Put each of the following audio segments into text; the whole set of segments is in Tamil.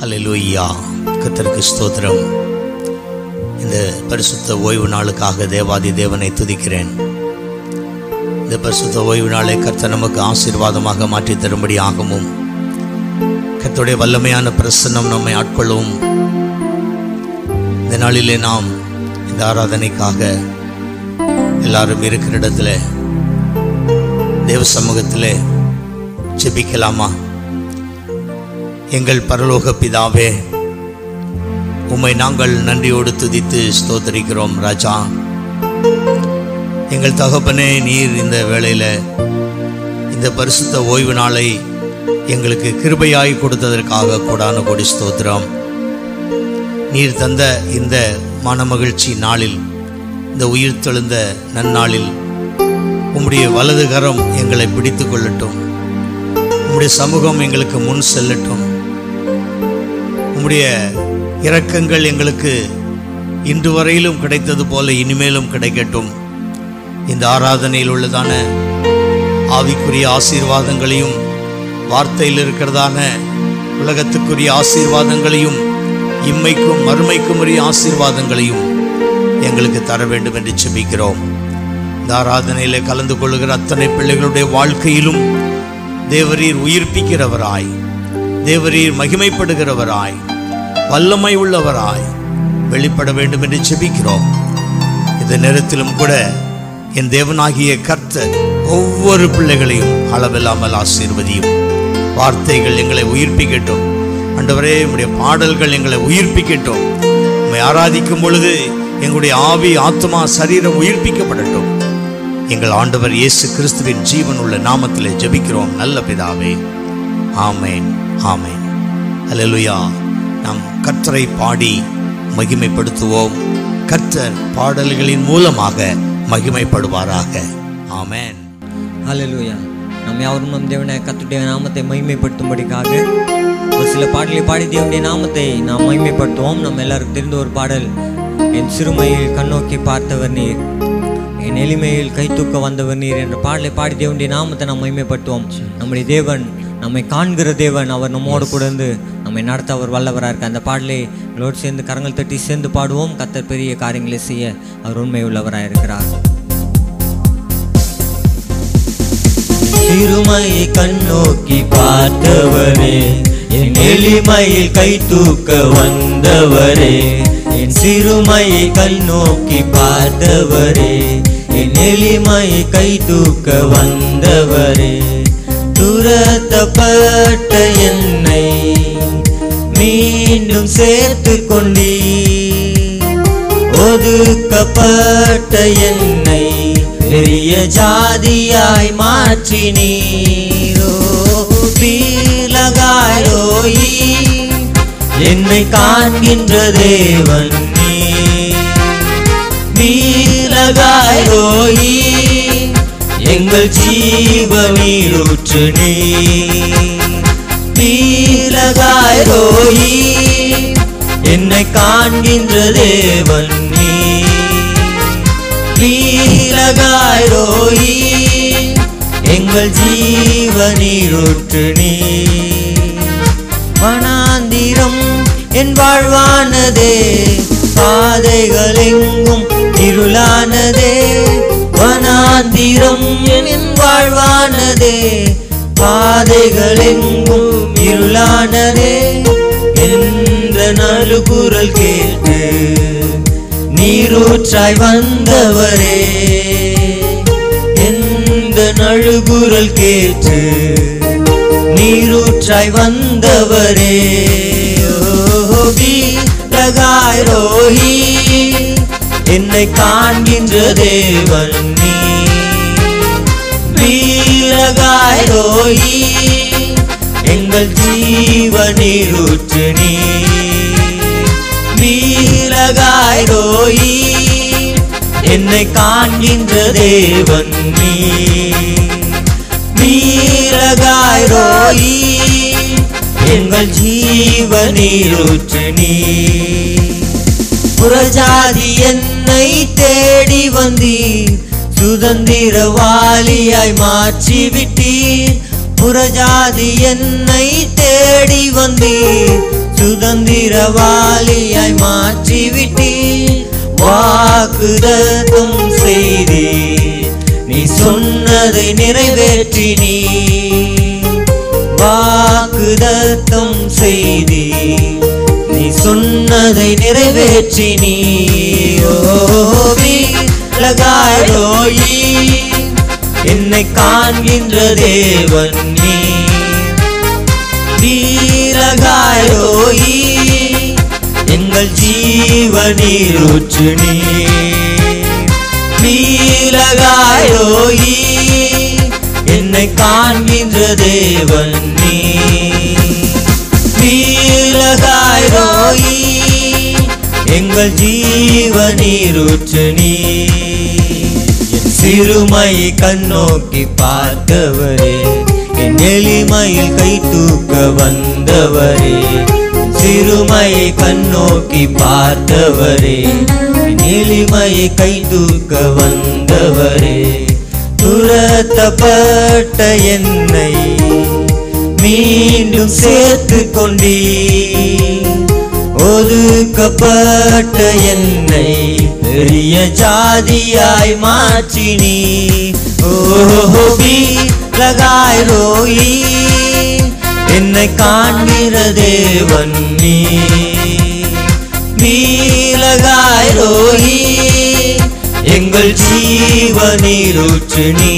அல்லேலூயா கர்த்தருக்கு ஸ்தோத்திரம் இந்த பரிசுத்த ஓய்வு நாளுக்காக தேவாதி தேவனை துதிக்கிறேன் இந்த பரிசுத்த ஓய்வு நாளை கர்த்தர் நமக்கு ஆசீர்வாதமாக மாற்றி தரும்படி ஆகவும் கர்த்தருடைய வல்லமையான பிரசன்னம் நம்மை ஆட்கொள்ளவும் இந்த நாளிலே நாம் இந்த ஆராதனைக்காக எல்லாரும் இருக்கிற இடத்துல தேவ சமூகத்திலே ஜெபிக்கலாமா எங்கள் பரலோக பிதாவே உம்மை நாங்கள் நன்றியோடு துதித்து ஸ்தோத்தரிக்கிறோம் ராஜா எங்கள் தகப்பனே நீர் இந்த வேளையில இந்த பரிசுத்த ஓய்வு நாளை எங்களுக்கு கிருபையாய் கொடுத்ததற்காக கூடான கொடி ஸ்தோத்திரம் நீர் தந்த இந்த மனமகிழ்ச்சி நாளில் இந்த உயிர் தெழுந்த நன்னாளில் உம்முடைய வலது கரம் எங்களை பிடித்து கொள்ளட்டும் உம்முடைய சமூகம் எங்களுக்கு முன் செல்லட்டும் உம்முடைய இரக்கங்கள் எங்களுக்கு இன்று வரையிலும் கிடைத்தது போல இனிமேலும் கிடைக்கட்டும் இந்த ஆராதனையில் உள்ளதான ஆவிக்குரிய ஆசீர்வாதங்களையும் வார்த்தையில் இருக்கிறதான உலகத்துக்குரிய ஆசீர்வாதங்களையும் இம்மைக்கும் மறுமைக்கும் உரிய ஆசீர்வாதங்களையும் எங்களுக்கு தர வேண்டும் என்று செபிக்கிறோம் இந்த ஆராதனையிலே கலந்து கொள்ளுகிற அத்தனை பிள்ளைகளுடைய வாழ்க்கையிலும் தேவரீர் உயிர்ப்பிக்கிறவராய் தேவரீர் மகிமைப்படுகிறவராய் வல்லமை உள்ளவராய் வெளிப்பட வேண்டும் என்று செபிக்கிறோம் இந்த நேரத்திலும் கூட என் தேவனாகிய கர்த்தர் ஒவ்வொரு பிள்ளைகளையும் அளவில்லாமல் ஆசீர்வதியும் வார்த்தைகள் எங்களை உயிர்ப்பிக்கட்டும் ஆண்டவரே உம்முடைய பாடல்கள் எங்களை உயிர்ப்பிக்கட்டும் உம்மை ஆராதிக்கும் பொழுது எங்களுடைய ஆவி ஆத்மா சரீரம் உயிர்ப்பிக்கப்படட்டும் எங்கள் ஆண்டவர் இயேசு கிறிஸ்துவின் ஜீவன் உள்ள நாமத்திலே ஜெபிக்கிறோம் நல்ல பிதாவே ஆமேன் ஆமேன் அல்லேலூயா நாம் கர்த்தரை பாடி மகிமைப்படுத்துவோம் கர்த்தர் பாடல்களின் மூலமாக மகிமைப்படுவாராக ஆமேன் ஹalleluya நாம் யாவரும் நம் தேவனை கர்த்தருடைய நாமத்தை மகிமைப்படுத்தும்படிக்காக ஒரு சில பாடலை பாடி தேவனுடைய நாமத்தை நாம் மகிமைப்படுத்துவோம் நம்ம எல்லாருக்கும் தெரிந்த ஒரு பாடல் என் சிறுமையில் கண்ணோக்கி பார்த்தவர் நீர் என் எளிமையில் கை தூக்க வந்தவர் நீர் என்ற பாடலை பாடி தேவனுடைய நாமத்தை நாம் மகிமைப்படுத்துவோம் நம்முடைய தேவன் நம்மை காண்கிற தேவன் அவர் நம்மோடு கூட இருந்து நம்மை நடத்த அவர் வல்லவராக இருக்க அந்த பாடலை எங்களோடு சேர்ந்து கரங்கள் தட்டி சேர்ந்து பாடுவோம் கத்தர் பெரிய காரியங்களை செய்ய அவர் உண்மை உள்ளவராக இருக்கிறார் சிறுமையை கண்ணோக்கி பார்த்தவரே என் எளிமையில் கை தூக்க வந்தவரே என் சிறுமையை கண்ணோக்கி பார்த்தவரே என் எளிமையை கை தூக்க வந்தவரே துரத்தப்பட்ட என்னை மீண்டும் சேர்த்து கொண்டீ ஒதுக்கப்பட்ட என்னை பெரிய ஜாதியாய் மாற்றினீரோ பீலகாயோயி என்னை காண்கின்ற தேவன் நீ பீலகாயோயி எங்கள் ஜீவ நீரூற்று நீ பீலகாயோயி என்னை காண்கின்ற தேவன் நீ நீலகாயோயி எங்கள் ஜீவ நீரூற்று நீ வனாந்திரம் என் வாழ்வானதே பாதைகள் எங்கும் இருளானதே வனாந்திரம் என் வாழ்வானதே பாதைகள் எங்கும் இருளானதே என்ற நலுகுரல் கேட்டு நீரூற்றாய் வந்தவரே எந்த நழுகுரல் கேட்டு நீரூற்றாய் வந்தவரே ரோஹி என்னை காண்கின்ற தேவன் நீ வீரகாய் ரோஹி எங்கள் ஜீவ நீரூற்று நீ வீரகாய் ரோயி என்னை காண்கின்ற தேவன் நீ வீரகாய் ரோயி எங்கள் ஜீவ நீரூற்று நீ புறஜாதி என்னை தேடி வந்தீர் சுதந்திரவாளியாய் மாற்றி விட்டீர் புறஜாதி என்னை தேடி வந்தீர் சுத குதிரவாளியாய் மாற்றிவிட்டீர் வாக்குதத்தம் செய்தீர் நீ சொன்னதை நிறைவேற்றினீ வாக்குதத்தம் செய்தீர் நீ சொன்னதை நிறைவேற்றினீ ஓவி லகாரோயி என்னை காண்கின்ற தேவன் நீ வீரகாரோயி எங்கள் ஜீவனீர் ஊற்று நீ வீரகாரோயி என்னை காண்கின்ற தேவன் நீ வீரகாரோயி எங்கள் ஜீவனீர் ஊற்று நீ என் சிறுமை கண்ணோக்கி பார்த்தவரே என் எளிமையில் கை தூக்க வந்தவரே என் சிறுமையை கண்ணோக்கி பார்த்தவரே என் எளிமையை கை தூக்க வந்தவரே துரத்தப்பட்ட என்னை மீண்டும் சேர்த்து கொண்டீ ஒதுக்கப்பட்ட என்னை பெரிய ஜாதியாய் மாற்றினி ஓஹோபி லகாய் ரோயி என்னை காண்கிற தேவன் நீ வீலகாய் ரோயி எங்கள் ஜீவனீரூற்று நீ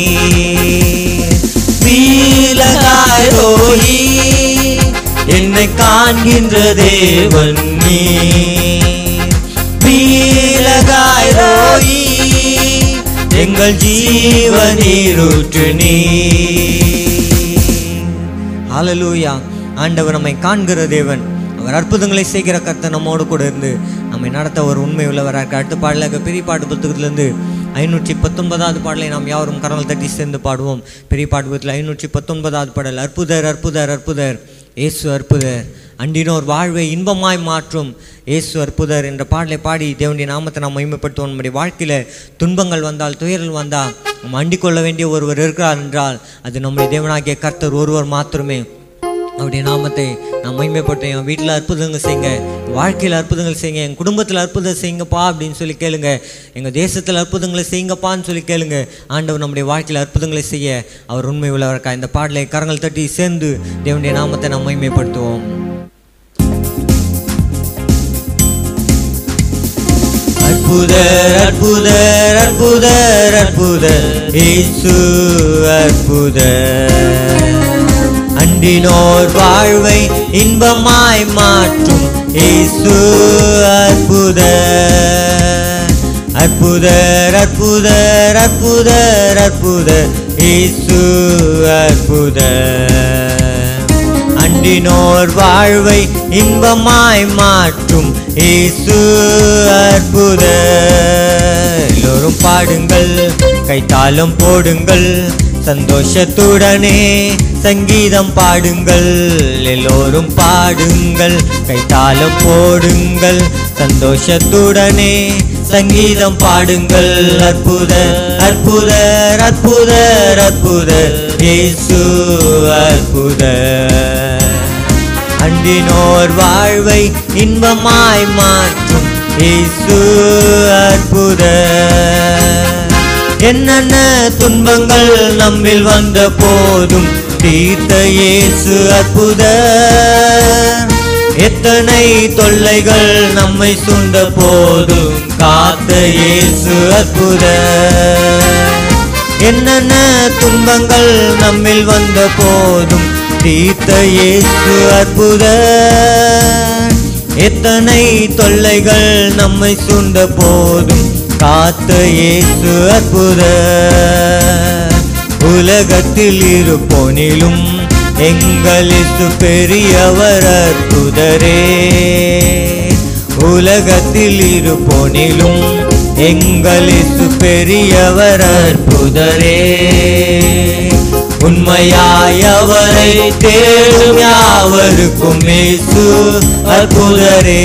வீலகாய் ரோயி என்னை காண்கின்ற தேவன் நீ வீலகாய் ரோயி எங்கள் ஜீவனீரூற்று நீ ஹalleluya ஆண்டவர் நம்மை காண்கிற தேவன் அவர் அற்புதங்களை செய்கிற கர்த்தர் நம்மோடு கூட இருந்து நம்மை நடத்த ஒரு உண்மை உள்ளவராக அடுத்த பாடலாக பெரிய பாட்டு புத்தகத்திலிருந்து ஐநூற்றி பத்தொன்பதாவது பாடலை நாம் யாவரும் கரங்கள் தட்டி சேர்ந்து பாடுவோம் பெரிய பாட்டு புத்தகத்தில் ஐநூற்றி பத்தொன்பதாவது பாடல் அற்புதர் அற்புதர் அற்புதர் இயேசு அற்புதர் அண்டினோர் வாழ்வை இன்பமாய் மாற்றும் இயேசு அற்புதர் என்ற பாடலை பாடி தேவனுடைய நாமத்தை நாம் மகிமைப்படுத்துவோம் நம்முடைய வாழ்க்கையில் துன்பங்கள் வந்தால் துயர்கள் வந்தால் நம்ம அண்டிக் கொள்ள வேண்டிய ஒருவர் இருக்கிறார் என்றால் அது நம்முடைய தேவனாகிய கர்த்தர் ஒருவர் மாத்திரமே அவருடைய நாமத்தை நான் மகிமைப்பட்டேன் என் வீட்டில் அற்புதங்கள் செய்யுங்க வாழ்க்கையில் அற்புதங்கள் செய்யுங்க என் குடும்பத்தில் அற்புதம் செய்யுங்கப்பா அப்படின்னு சொல்லி கேளுங்க எங்கள் தேசத்தில் அற்புதங்களை செய்யுங்கப்பான்னு சொல்லி கேளுங்க ஆண்டவர் நம்முடைய வாழ்க்கையில் அற்புதங்களை செய்ய அவர் உண்மை உள்ளவர்க்கா இந்த பாடலை கரங்கள் தட்டி சேர்ந்து தேவனுடைய நாமத்தை நாம் மகிமைப்படுத்துவோம் அற்புதர் அற்புதர் அற்புதர் அற்புதர் இயேசு அற்புதர் அண்டினோர் வாழ்வை இன்பமாய் மாற்றும் இயேசு அற்புதர் அற்புதர் அற்புதர் அற்புதர் அற்புதர் இயேசு அற்புதர் அண்டினோர் வாழ்வை இன்பமாய் மாற்றும் இயேசு அற்புதர் எல்லோரும் பாடுங்கள் கைத்தாளம் போடுங்கள் சந்தோஷத்துடனே சங்கீதம் பாடுங்கள் எல்லோரும் பாடுங்கள் கைத்தாளம் போடுங்கள் சந்தோஷத்துடனே சங்கீதம் பாடுங்கள் அற்புதர் அற்புதர் அற்புதர் அற்புதர் இயேசு அற்புதர் அண்டினோர் வாழ்வை இன்பமாய் மாற்றும் இயேசு அற்புதர் என்னென்ன துன்பங்கள் நம்மில் வந்த போதும் தீர்த்த இயேசு அற்புதர் எத்தனை தொல்லைகள் நம்மை சூழ்ந்த போதும் காத்த இயேசு அற்புதர் என்னென்ன துன்பங்கள் நம்மில் வந்த போதும் தீர்த்த இயேசு அற்புதர் எத்தனை தொல்லைகள் நம்மை சூழ்ந்த போதும் காத்த இயேசு அற்புதர் உலகத்தில் இருப்போனிலும் எங்களிசு பெரியவர் அற்புதரே உலகத்தில் இருப்போனிலும் எங்களிசு பெரியவர் அற்புதரே உண்மையாய் அவரை தேடும் யாவருக்கும் இயேசு அற்புதரே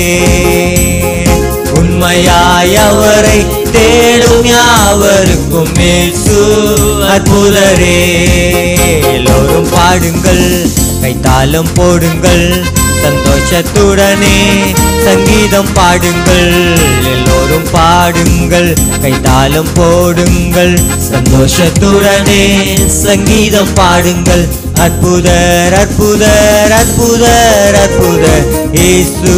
உண்மையாய் அவரை தேடும் யாவருக்கும் இயேசு அற்புதரே எல்லோரும் பாடுங்கள் கைத்தாளம் போடுங்கள் சந்தோஷத்துடனே சங்கீதம் பாடுங்கள் எல்லோரும் பாடுங்கள் கைத்தாளம் போடுங்கள் சந்தோஷத்துடனே சங்கீதம் பாடுங்கள் அற்புதர் அற்புதர் அற்புதர் அற்புதர் இயேசு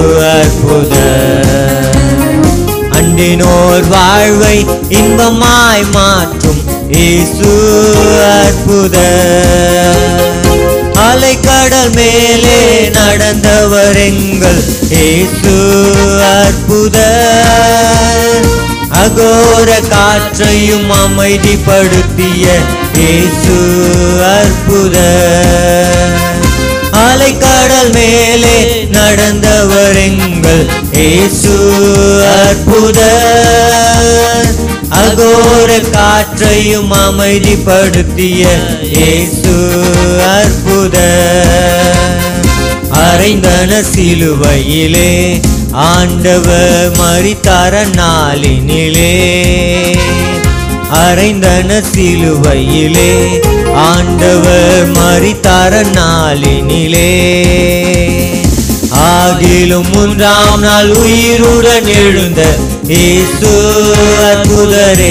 அற்புதர் அண்டினோர் வாழ்வை இன்பமாய் மாற்றும் இயேசு அற்புத அலைக்கடல் மேலே நடந்தவர் எங்கள் இயேசு அற்புத அகோர காற்றையும் அமைதிப்படுத்திய இயேசு அற்புத அலைக்கடல் மேலே நடந்தவர் எங்கள் இயேசு அற்புத அகோர காற்றையும் அமைதிப்படுத்திய இயேசு அற்புத அரைந்தன சிலுவையிலே ஆண்டவர் மரித்தார நாளினிலே அரைந்தன சிலுவையிலே ஆண்டவர் மரித்தார நாளினிலே ஆகிலும் மூன்றாம் நாள் உயிருடன் எழுந்த இயேசு அற்புதரே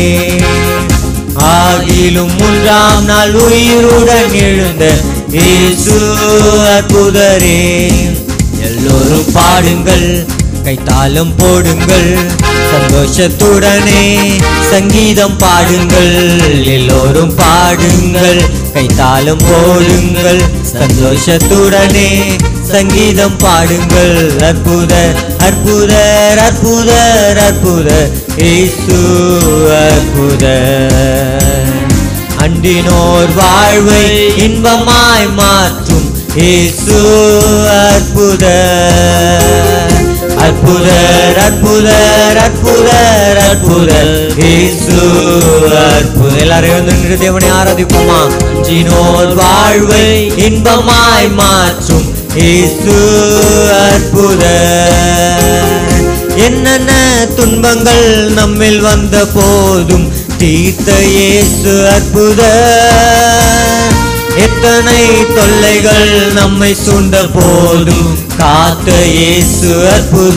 ஆகிலும் மூன்றாம் நாள் உயிருடன் எழுந்த இயேசு அற்புதரே எல்லோரும் பாடுங்கள் கைத்தாளம் போடுங்கள் சந்தோஷத்துடனே சங்கீதம் பாடுங்கள் எல்லோரும் பாடுங்கள் கைத்தாளம் போடுங்கள் சந்தோஷத்துடனே சங்கீதம் பாடுங்கள் அற்புத அற்புதர் அற்புதர் அற்புதர் இயேசு அற்புதர் அண்டினோர் வாழ்வை இன்பமாய் மாற்றும் இயேசு அற்புத அற்புதர் அற்புதர் அற்புதர் அற்புதர் இயேசு அற்புத எல்லாரும் எழுந்து நின்று தேவனை ஆராதிப்போமா அஞ்சினோர் வாழ்வை இன்பமாய் மாற்றும் இயேசு அற்புத என்னென்ன துன்பங்கள் நம்மில் வந்த போதும் தீர்த்த இயேசு அற்புத எத்தனை தொல்லைகள் நம்மை சூழ்ந்த போதும் காத்த இயேசு அற்புத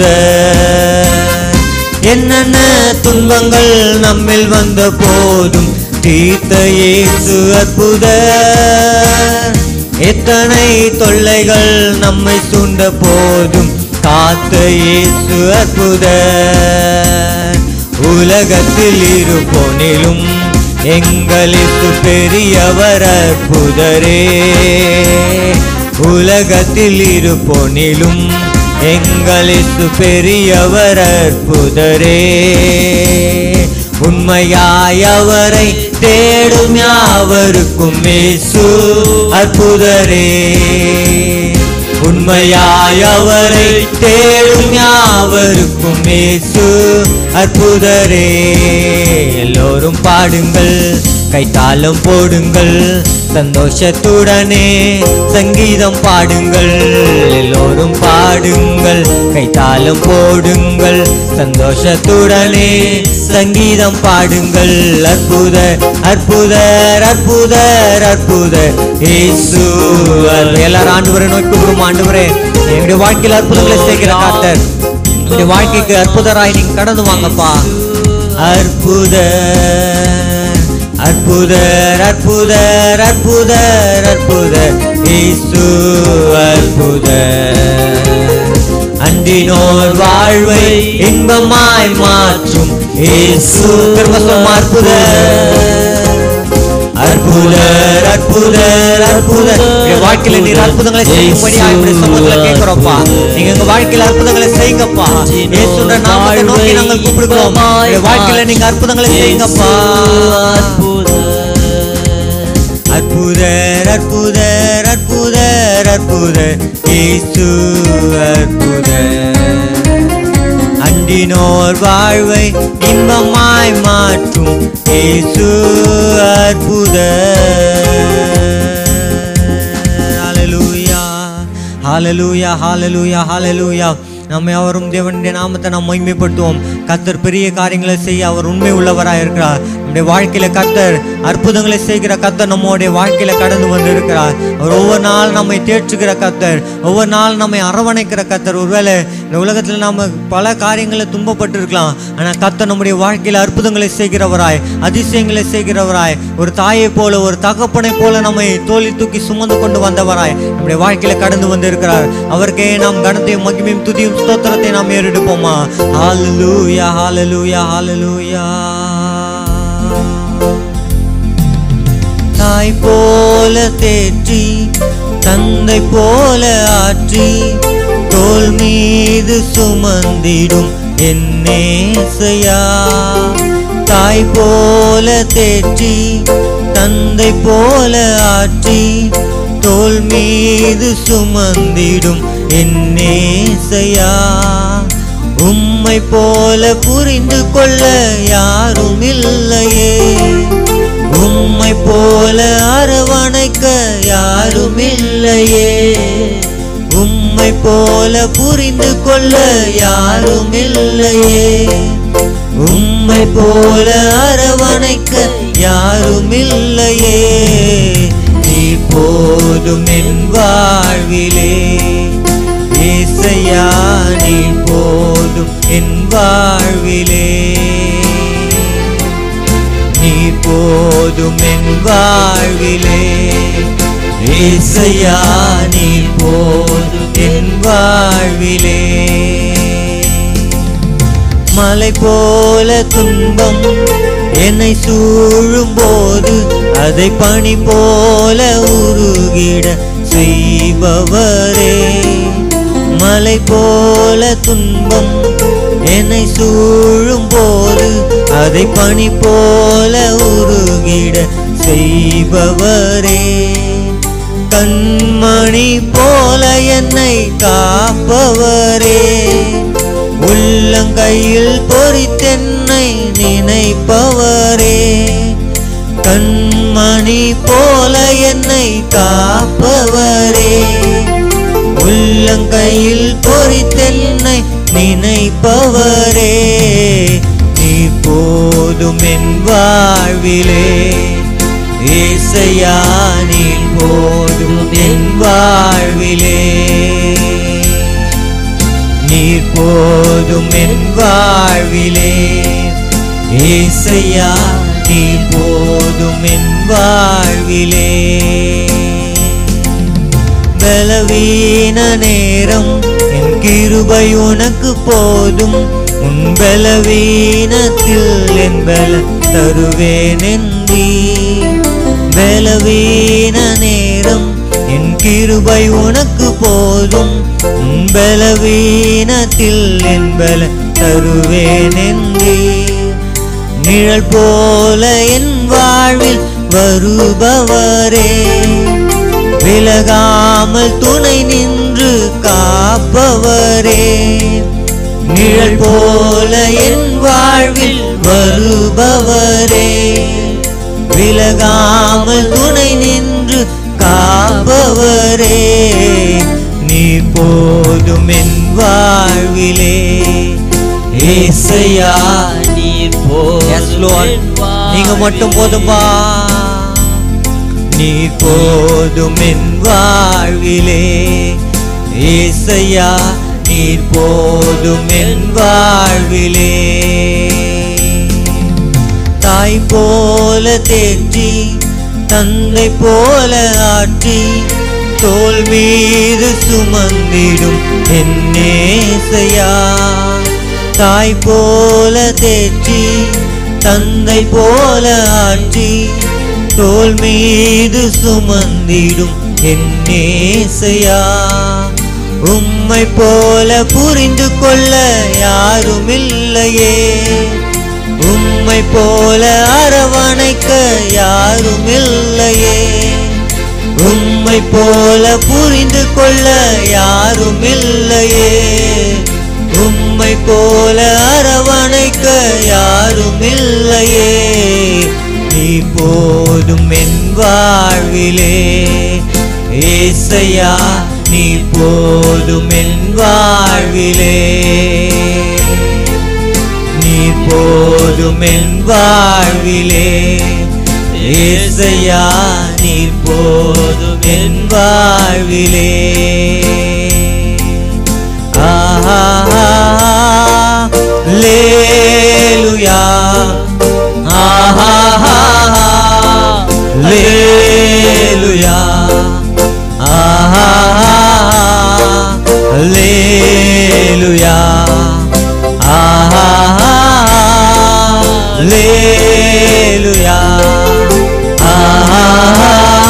என்னென்ன துன்பங்கள் நம்மில் வந்த போதும் தீர்த்த இயேசு அற்புத எத்தனை தொல்லைகள் நம்மை சூழ்ந்த போதும் காத்த இயேசு அற்புத உலகத்தில் இருப்போனிலும் எங்களுக்கு பெரியவர் அற்புதரே உலகத்தில் இருப்போனிலும் எங்களுக்கு பெரியவர் அற்புதரே உண்மையாய் அவரை தேடும் யாவருக்கும் மேசு அற்புதரே உண்மையாய் அவரை தேடும் யாவருக்கும் மேசு அற்புதரே எல்லோரும் பாடுங்கள் கைத்தாளம் போடுங்கள் சந்தோஷத்துடனே சங்கீதம் பாடுங்கள் எல்லோரும் பாடுங்கள் கைத்தாளம் போடுங்கள் சந்தோஷத்துடனே சங்கீதம் பாடுங்கள் அற்புத அற்புதர் அற்புதர் அற்புதர் இயேசு எல்லாரும் ஆண்டவரை நோக்கி கூப்பிடும் ஆண்டவரே எங்களுடைய வாழ்க்கையில் அற்புதங்களை செய்கிற காத்தர் என்னுடைய வாழ்க்கைக்கு அற்புதராய் நீங்க கடந்து வாங்கப்பா அற்புதர் அற்புதர் அற்புதர் அற்புதர் அற்புதர் இயேசு அற்புதர் அன்றினோர் வாழ்வை இன்பமாய் மாற்றும் இயேசு திரும்ப அற்புதர் அற்புதர் அற்புதர் அற்புதர் என் வாழ்க்கையில நீர் அற்புதங்களை செய்யும்படி ஆய்வுடைய சமூகத்துல கேட்கிறோம்ப்பா நீங்க எங்க வாழ்க்கையில அற்புதங்களை செய்யுங்கப்பா இயேசுன்ற நாமத்தை நோக்கி நாங்கள் கூப்பிடுகிறோம் என் வாழ்க்கையில நீங்க அற்புதங்களை செய்யுங்கப்பா அற்புதர் அற்புதர் அற்புதர் அற்புதர் இயேசு அற்புதர் அண்டினோர் வாழ்வை இன்பமாய் மாற்றும் இயேசு அற்புத ஹalleluya ஹalleluya ஹalleluya ஹalleluya நம்மை அவரும் தேவனுடைய நாமத்தை நாம் மகிமைப்படுத்துவோம் கர்த்தர் பெரிய காரியங்களை செய்ய அவர் உண்மை உள்ளவராக இருக்கிறார் நம்முடைய நம்முடைய வாழ்க்கையில கத்தர் அற்புதங்களை செய்கிற கத்தர் நம்முடைய வாழ்க்கையில கடந்து வந்து இருக்கிறார் அவர் ஒவ்வொரு நாள் நம்மை தேற்றுகிற கத்தர் ஒவ்வொரு நாள் நம்மை அரவணைக்கிற கத்தர் ஒருவேளை இந்த உலகத்தில் நாம பல காரியங்களை துன்பப்பட்டு இருக்கலாம் ஆனால் கத்தர் நம்முடைய வாழ்க்கையில அற்புதங்களை செய்கிறவராய் அதிசயங்களை செய்கிறவராய் ஒரு தாயை போல ஒரு தகப்பனை போல நம்மை தோழி தூக்கி சுமந்து கொண்டு வந்தவராய் நம்முடைய வாழ்க்கையில கடந்து வந்து இருக்கிறார் அவருக்கே நாம் கனத்தையும் மகிமையும் துதியும் ஸ்தோத்திரத்தை நாம் ஏறெடுப்போமா ஹalleluya ஹalleluya ஹalleluya தாய் போல தேற்றி தந்தை போல ஆற்றி தோல் மீது சுமந்திடும் என்னேசையா தாய் போல தேற்றி தந்தை போல ஆற்றி தோல் மீது சுமந்திடும் என்னேசையா உம்மை போல புரிந்து கொள்ள யாரும் இல்லையே உம்மை போல அரவணைக்க யாரும் இல்லையே உம்மை போல புரிந்து கொள்ள யாரும் இல்லையே உம்மை போல அரவணைக்க யாரும் இல்லையே நீ போதும் என் வாழ்விலே ஏசையா நீ போதும் என் வாழ்விலே நீ போதும் என் வாழ்விலே ஏசையா நீ போதும் என் வாழ்விலே மலை போல துன்பம் என்னை சூழும் போது அதை பனி போல உருகிட செய்பவரே மலை போல துன்பம் என்னை சூழும் போது அதை பனி போல உருகிட செய்பவரே கண்மணி போல என்னை காப்பவரே உள்ளங்கையில் பொறித்தென்னை நினைப்பவரே கண்மணி போல என்னை காப்பவரே உள்ளங்கையில் பொறித்தென்னை நினைப்பவரே நீ போதும் என் வாழ்விலே ஏசையா நீ போதும் என் வாழ்விலே நீர் போதும் என் வாழ்விலே ஏசையா நீ போதும் என் வாழ்விலே பலவீன நேரம் என் கிருபை உனக்கு போதும் உன் பலவீனத்தில் என் பல தருவேன் என்றீ பலவீன நேரம் என் கிருபை உனக்கு போதும் உன் பலவீனத்தில் என் பல தருவேன் என்றீ நிழல் போல என் வாழ்வில் வருபவரே விலகாமல் துணை நின்று காப்பவரே நிழல் போல என் வாழ்வில் வருபவரே விலகாமல் துணை நின்று காப்பவரே நீ போதும் என் வாழ்விலே ஏசையா நீர் Yes, Lord. நீங்க மட்டும் போதும்பா நீ போதும் என் வாழ்விலே ஏசையா நீர் போதும் என் வாழ்விலே தாய் போல தேற்றி தந்தை போல ஆற்றி தோல் மீது சுமந்திடும் என் நேசையா தாய் போல தேற்றி தந்தை போல ஆற்றி தோல் மீது சுமந்திடும் என் நேசையா உம்மை போல புரிந்து கொள்ள யாரும் இல்லையே உம்மை போல அரவணைக்க யாரும் இல்லையே உம்மை போல புரிந்து கொள்ள யாரும் இல்லையே உம்மை போல அரவணைக்க யாரும் இல்லையே நீ போதும் என் வாழ்விலே ஏசையா நீ போதும் என் வாழ்விலே நீ போதும் போதும் என் வாழ்விலே ஏசையா நீர் போதும் என் வாழ்விலே ஆஹா லேலுயா ஆஹா லேலுயா ஆஹா லேலுயா ஆஹா லேலுயா ஆஹா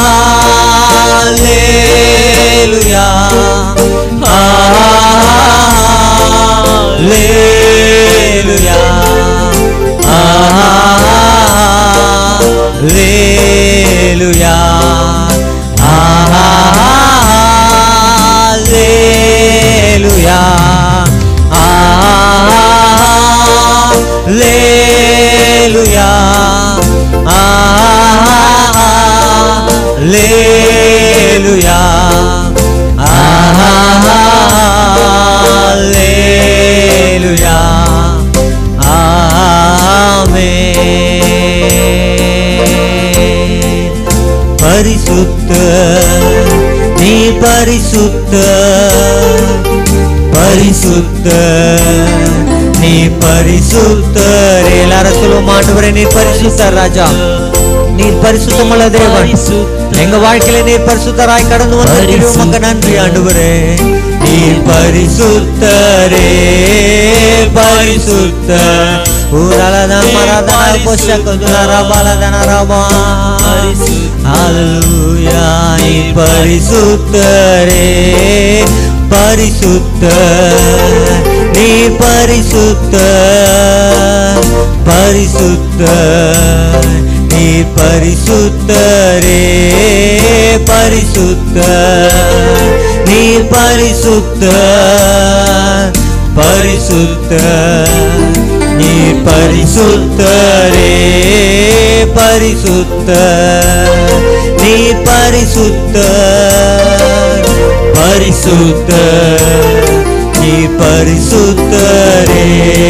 லேலுயா ஆஹா லேலுயா ஆஹா லேலுயா ஆஹா லேலுயா ஆஹா லேலுயா ஆஹா லேலுயா ஆஹா லேலுயா ஆமென் பரிசுத்த நீ பரிசுத்த பரிசுத்த நீ பரிசுத்தர் எல்லாரும் சொல்லுவோம் ஆண்டவரே நீ பரிசுத்தர் ராஜா நீர் பரிசுத்தமுள்ள தேவன் எங்க வாழ்க்கையில நீர் பரிசுத்தராய் கடந்து வந்திருக்கிறீர் உமக்கு நன்றி ஆண்டவரே நீர் பரிசுத்தரே பரிசுத்த ஊரலதன மரதன பொஷக்க துலர பலதன ரபா ஹalleluya நீர் பரிசுத்தரே பரிசுத்த நீ பரிசுத்த பரிசுத்த நீ பரிசுத்தரே பரிசுத்த நீ பரிசுத்த பரிசுத்த நீ பரிசுத்தரே பரிசுத்த நீ பரிசுத்த பரிசுத்த நீ பரிசுத்தரே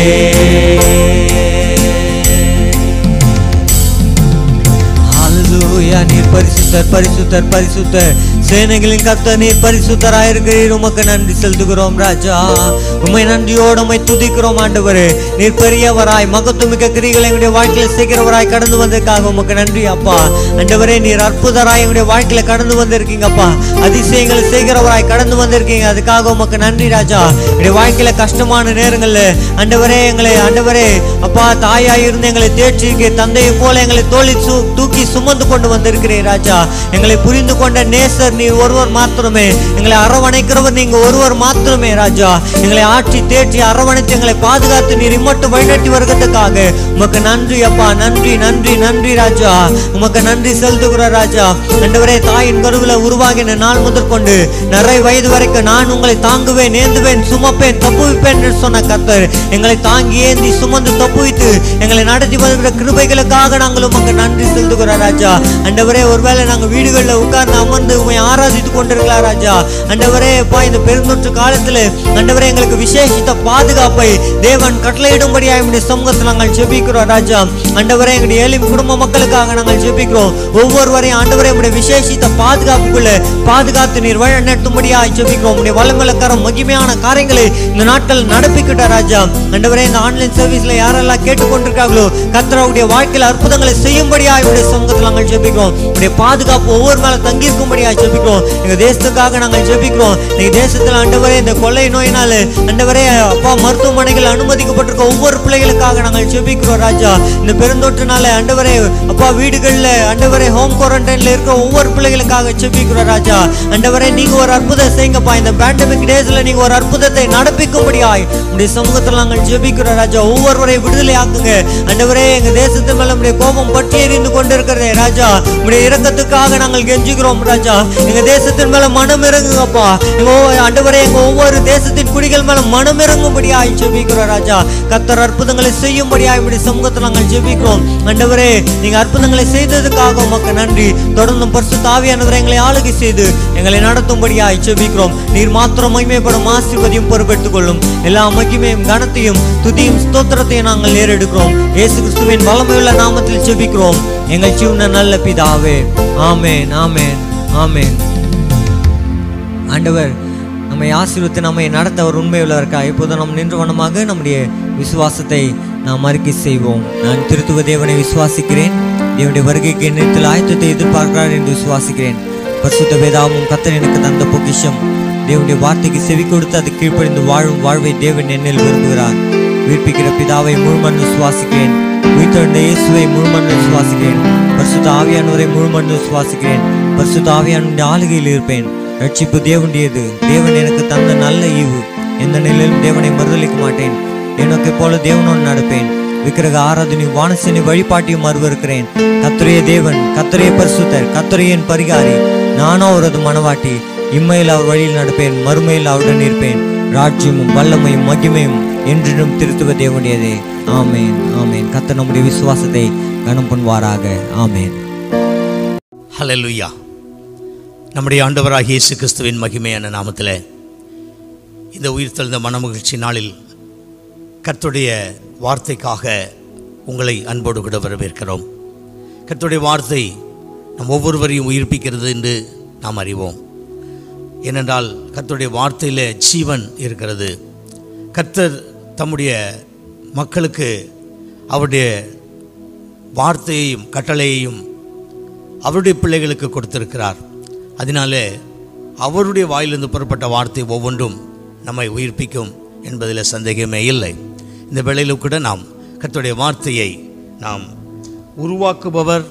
ஹalleluya நீர் பரிசுத்தர் பரிசுத்தர் பரிசுத்தர் சேனைகளின் கர்த்தர் நீர் பரிசுத்தராயிருக்கிறீர் உமக்கு நன்றி செலுத்துகிறோம் ராஜா உம்மை நன்றியோடு உம்மை துதிக்கிறோம் ஆண்டவரே நீர் பெரியவராய் மகத்துவமிக்க கிரிகளை எங்களுடைய வாழ்க்கையில செய்கிறவராய் கடந்து வந்ததுக்காக உமக்கு நன்றி அப்பா ஆண்டவரே நீர் அற்புதராய் எங்களுடைய வாழ்க்கையில கடந்து வந்திருக்கீங்கப்பா அதிசயங்களை செய்கிறவராய் கடந்து வந்திருக்கீங்க அதுக்காக உமக்கு நன்றி ராஜா எங்களுடைய வாழ்க்கையில கஷ்டமான நேரங்கள்ல ஆண்டவரே எங்களை ஆண்டவரே அப்பா தாயாய் இருந்து எங்களை தேர்ச்சிக்கு தந்தையை போல எங்களை தோழி சு தூக்கி சுமந்து கொண்டு வந்திருக்கிறீர் ராஜா எங்களை புரிந்து கொண்ட நேசர் நீர் ஒருவர் மாத்திரமே எங்களை அரவணைக்கிறவர் நீங்க ஒருவர் மாத்திரமே ராஜா எங்களை ஆட்சி தேற்றி அரவணைத்து எங்களை பாதுகாத்து நீர் இம்மட்டும் வழிநடத்தி வருகிறதுக்காக உமக்கு நன்றி அப்பா நன்றி நன்றி நன்றி ராஜா உமக்கு நன்றி செலுத்துகிற ராஜா ஆண்டவரே தாயின் கருவில உருவாகின நாள் முதற்கொண்டு நிறை வயது வரைக்கும் நான் உங்களை தாங்குவேன் ஏந்துவேன் சுமப்பேன் தப்புவிப்பேன் என்று சொன்ன கர்த்தர் எங்களை தாங்கி ஏந்தி சுமந்து தப்புவித்து எங்களை நடத்தி வருகிற கிருபைகளுக்காக நாங்கள் உமக்கு நன்றி செலுத்துகிறோம் ராஜா ஆண்டவரே ஒருவேளை நாங்கள் வீடுகளில் உட்கார்ந்து அமர்ந்து உண்மை ஆராதித்து கொண்டிருக்கலாம் ராஜா ஆண்டவரே அப்பா இந்த பெருந்தொற்று காலத்தில் ஆண்டவரே எங்களுக்கு விசேஷித்த பாதுகாப்பை தேவன் கட்டளையிடும்படியாக எங்களுடைய சமூகத்தில் நாங்கள் ஜெபிக்கிறோம் ராஜா ஆண்டவரே எங்களுடைய ஏழை குடும்ப மக்களுக்காக நாங்கள் ஜெபிக்கிறோம் ஒவ்வொருவரையும் ஆண்டவரே உங்களுடைய விசேஷித்த பாதுகாப்புக்குள்ள பாதுகாத்து நீர் வழி நடத்தும்படியாக ஜெபிக்கிறோம் உங்களுடைய வளமலக்காரம் மகிமையான காரியங்களை இந்த நாட்கள் நடப்பிக்கிட்ட ராஜா ஆண்டவரே இந்த ஆன்லைன் சர்வீஸ்ல யாரெல்லாம் கேட்டுக்கொண்டிருக்காங்களோ கர்த்தருடைய வாழ்க்கையில் அற்புதங்களை செய்யும்படியாக இவருடைய சமூகத்தில் நாங்கள் ஜெபிக்கிறோம் உடைய பாதுகாப்பு ஒவ்வொரு மேல தங்கி இருக்கும்படியாக ஜெபிக்கிறோம் எங்க தேசத்துக்காக நாங்கள் ஜெபிக்கிறோம் எங்க தேசத்துல ஆண்டவரே இந்த கொள்ளை நோயினால ஆண்டவரே அப்பா மருத்துவமனைகள் அனுமதிக்கப்பட்டிருக்க ஒவ்வொரு பிள்ளைகளுக்காக நாங்கள் ஜெபிக்கிறோம் ராஜா இந்த பெருந்தொற்றுனால ஆண்டவரே அப்பா வீடுகள்ல ஆண்டவரே ஹோம் குவாரண்டைன்ல இருக்கிற ஒவ்வொரு பிள்ளைகளுக்காக ஜெபிக்கிறோம் ராஜா ஆண்டவரே நீங்க ஒரு அற்புதம் செய்யுங்கப்பா இந்த பேண்டமிக் டேஸ்ல நீங்க ஒரு அற்புதத்தை நடப்பிக்கும்படியாய் உடைய சமூகத்தில் நாங்கள் ஜெபிக்கிறோம் ராஜா ஒவ்வொருவரை விடுதலை ஆக்குங்க ஆண்டவரே எங்க தேசத்து மேல உடைய கோபம் பற்றி எறிந்து கொண்டிருக்கிறதே ராஜா உடைய இரக்கத்துக்காக நாங்கள் கெஞ்சுகிறோம் ராஜா எங்க தேசத்தின் மேல மனம் இறங்குங்கப்பா எங்க ஒவ்வொரு- ஆண்டவரே எங்க ஒவ்வொரு தேசத்தின் குடிகள் மேல மனம் இறங்கும்படியாய் ஜெபிக்கிறோம் ராஜா கத்தர் அற்புதங்களை செய்யும்படியாய் இப்படி சமூகத்தில் நாங்கள் ஜெபிக்கிறோம் ஆண்டவரே நீங்க அற்புதங்களை செய்ததுக்காக உமக்கு நன்றி தொடர்ந்தும் பரிசு தாவியானவரை எங்களை ஆளுகை செய்து எங்களை நடத்தும்படியாய் ஜெபிக்கிறோம் நீர் மாத்திரம் மகிமைப்படும் ஆசீர்வதியும் பொறுப்பெடுத்துக் கொள்ளும் எல்லா மகிமையும் கனத்தையும் துதியும் ஸ்தோத்திரத்தையும் நாங்கள் ஏறெடுக்கிறோம் இயேசு கிறிஸ்துவின் வல்லமையுள்ள நாமத்தில் ஜெபிக்கிறோம் எங்கள் ஜீவன நல்ல பிதாவே ஆமென் ஆமென் ஆமென் ஆண்டவர் நம்மை ஆசீர்வத்தை நம்மை நடத்த அவர் உண்மையுள்ளவர்க்கா இப்போது நாம் நின்று வண்ணமாக நம்முடைய விசுவாசத்தை நாம் அறிக்கை செய்வோம் நான் திருத்துவ தேவனை விசுவாசிக்கிறேன் தேவனுடைய வருகைக்கு நேரத்தில் ஆயத்தத்தை எதிர்பார்க்கிறார் என்று விசுவாசிக்கிறேன் பரிசுத்த வேதாவும் கத்தர் எனக்கு தந்த பொக்கிஷம் தேவனுடைய வார்த்தைக்கு செவி கொடுத்து அது கீழ்ப்படிந்து வாழும் வாழ்வை தேவன் என்னில் விரும்புகிறார் உயிர்ப்பிக்கிற பிதாவை முழுமன் விசுவாசிக்கிறேன் உயிர்த்தெழுந்த இயேசுவை முழுமன் விசுவாசிக்கிறேன் பரிசுத்த ஆவியானவரை முழுமன் விசுவாசிக்கிறேன் பரிசுத்த ஆவியானுடைய ஆளுகையில் இருப்பேன் ரட்சிப்பு தேவனுடையது தேவன் எனக்கு தந்த நல்ல ஈவு எந்த நிலையிலும் தேவனை மறுதளிக்க மாட்டேன் எனக்கு போல தேவனோடு நடப்பேன் விக்கிரக ஆராதனை வானசினை வழிபாட்டையும் மறுவருக்கிறேன் கத்துரைய தேவன் கத்துரைய பரிசுத்தர் கத்துரையன் பரிகாரி நானோ அவரது மனவாட்டி இம்மையில் அவர் வழியில் நடப்பேன் மறுமையில் அவருடன் இருப்பேன் ராஜ்யமும் வல்லமையும் மகிமையும் என்றிலும் திருத்துவ தேவனுடையதே ஆமேன் ஆமேன் கத்த நம்முடைய விசுவாசத்தை கனம் பண்ணுவாராக ஆமேன் ஹalleluya நம்முடைய ஆண்டவராகிய இயேசு கிறிஸ்துவின் மகிமையான நாமத்தில் இந்த உயிர் தெழுந்த மனமகிழ்ச்சி நாளில் கர்த்தருடைய வார்த்தைக்காக உங்களை அன்போடு கூட வரவேற்கிறோம் கர்த்தருடைய வார்த்தை நம் ஒவ்வொருவரையும் உயிர்ப்பிக்கிறது என்று நாம் அறிவோம் ஏனென்றால் கர்த்தருடைய வார்த்தையில் ஜீவன் இருக்கிறது கர்த்தர் தம்முடைய மக்களுக்கு அவருடைய வார்த்தையையும் கட்டளையையும் அவருடைய பிள்ளைகளுக்கு கொடுத்திருக்கிறார் அதனாலே அவருடைய வாயிலிருந்து புறப்பட்ட வார்த்தை ஒவ்வொன்றும் நம்மை உயிர்ப்பிக்கும் என்பதில் சந்தேகமே இல்லை இந்த வேளையிலும் கூட நாம் கர்த்தருடைய வார்த்தையை நாம் உருவாக்குபவர்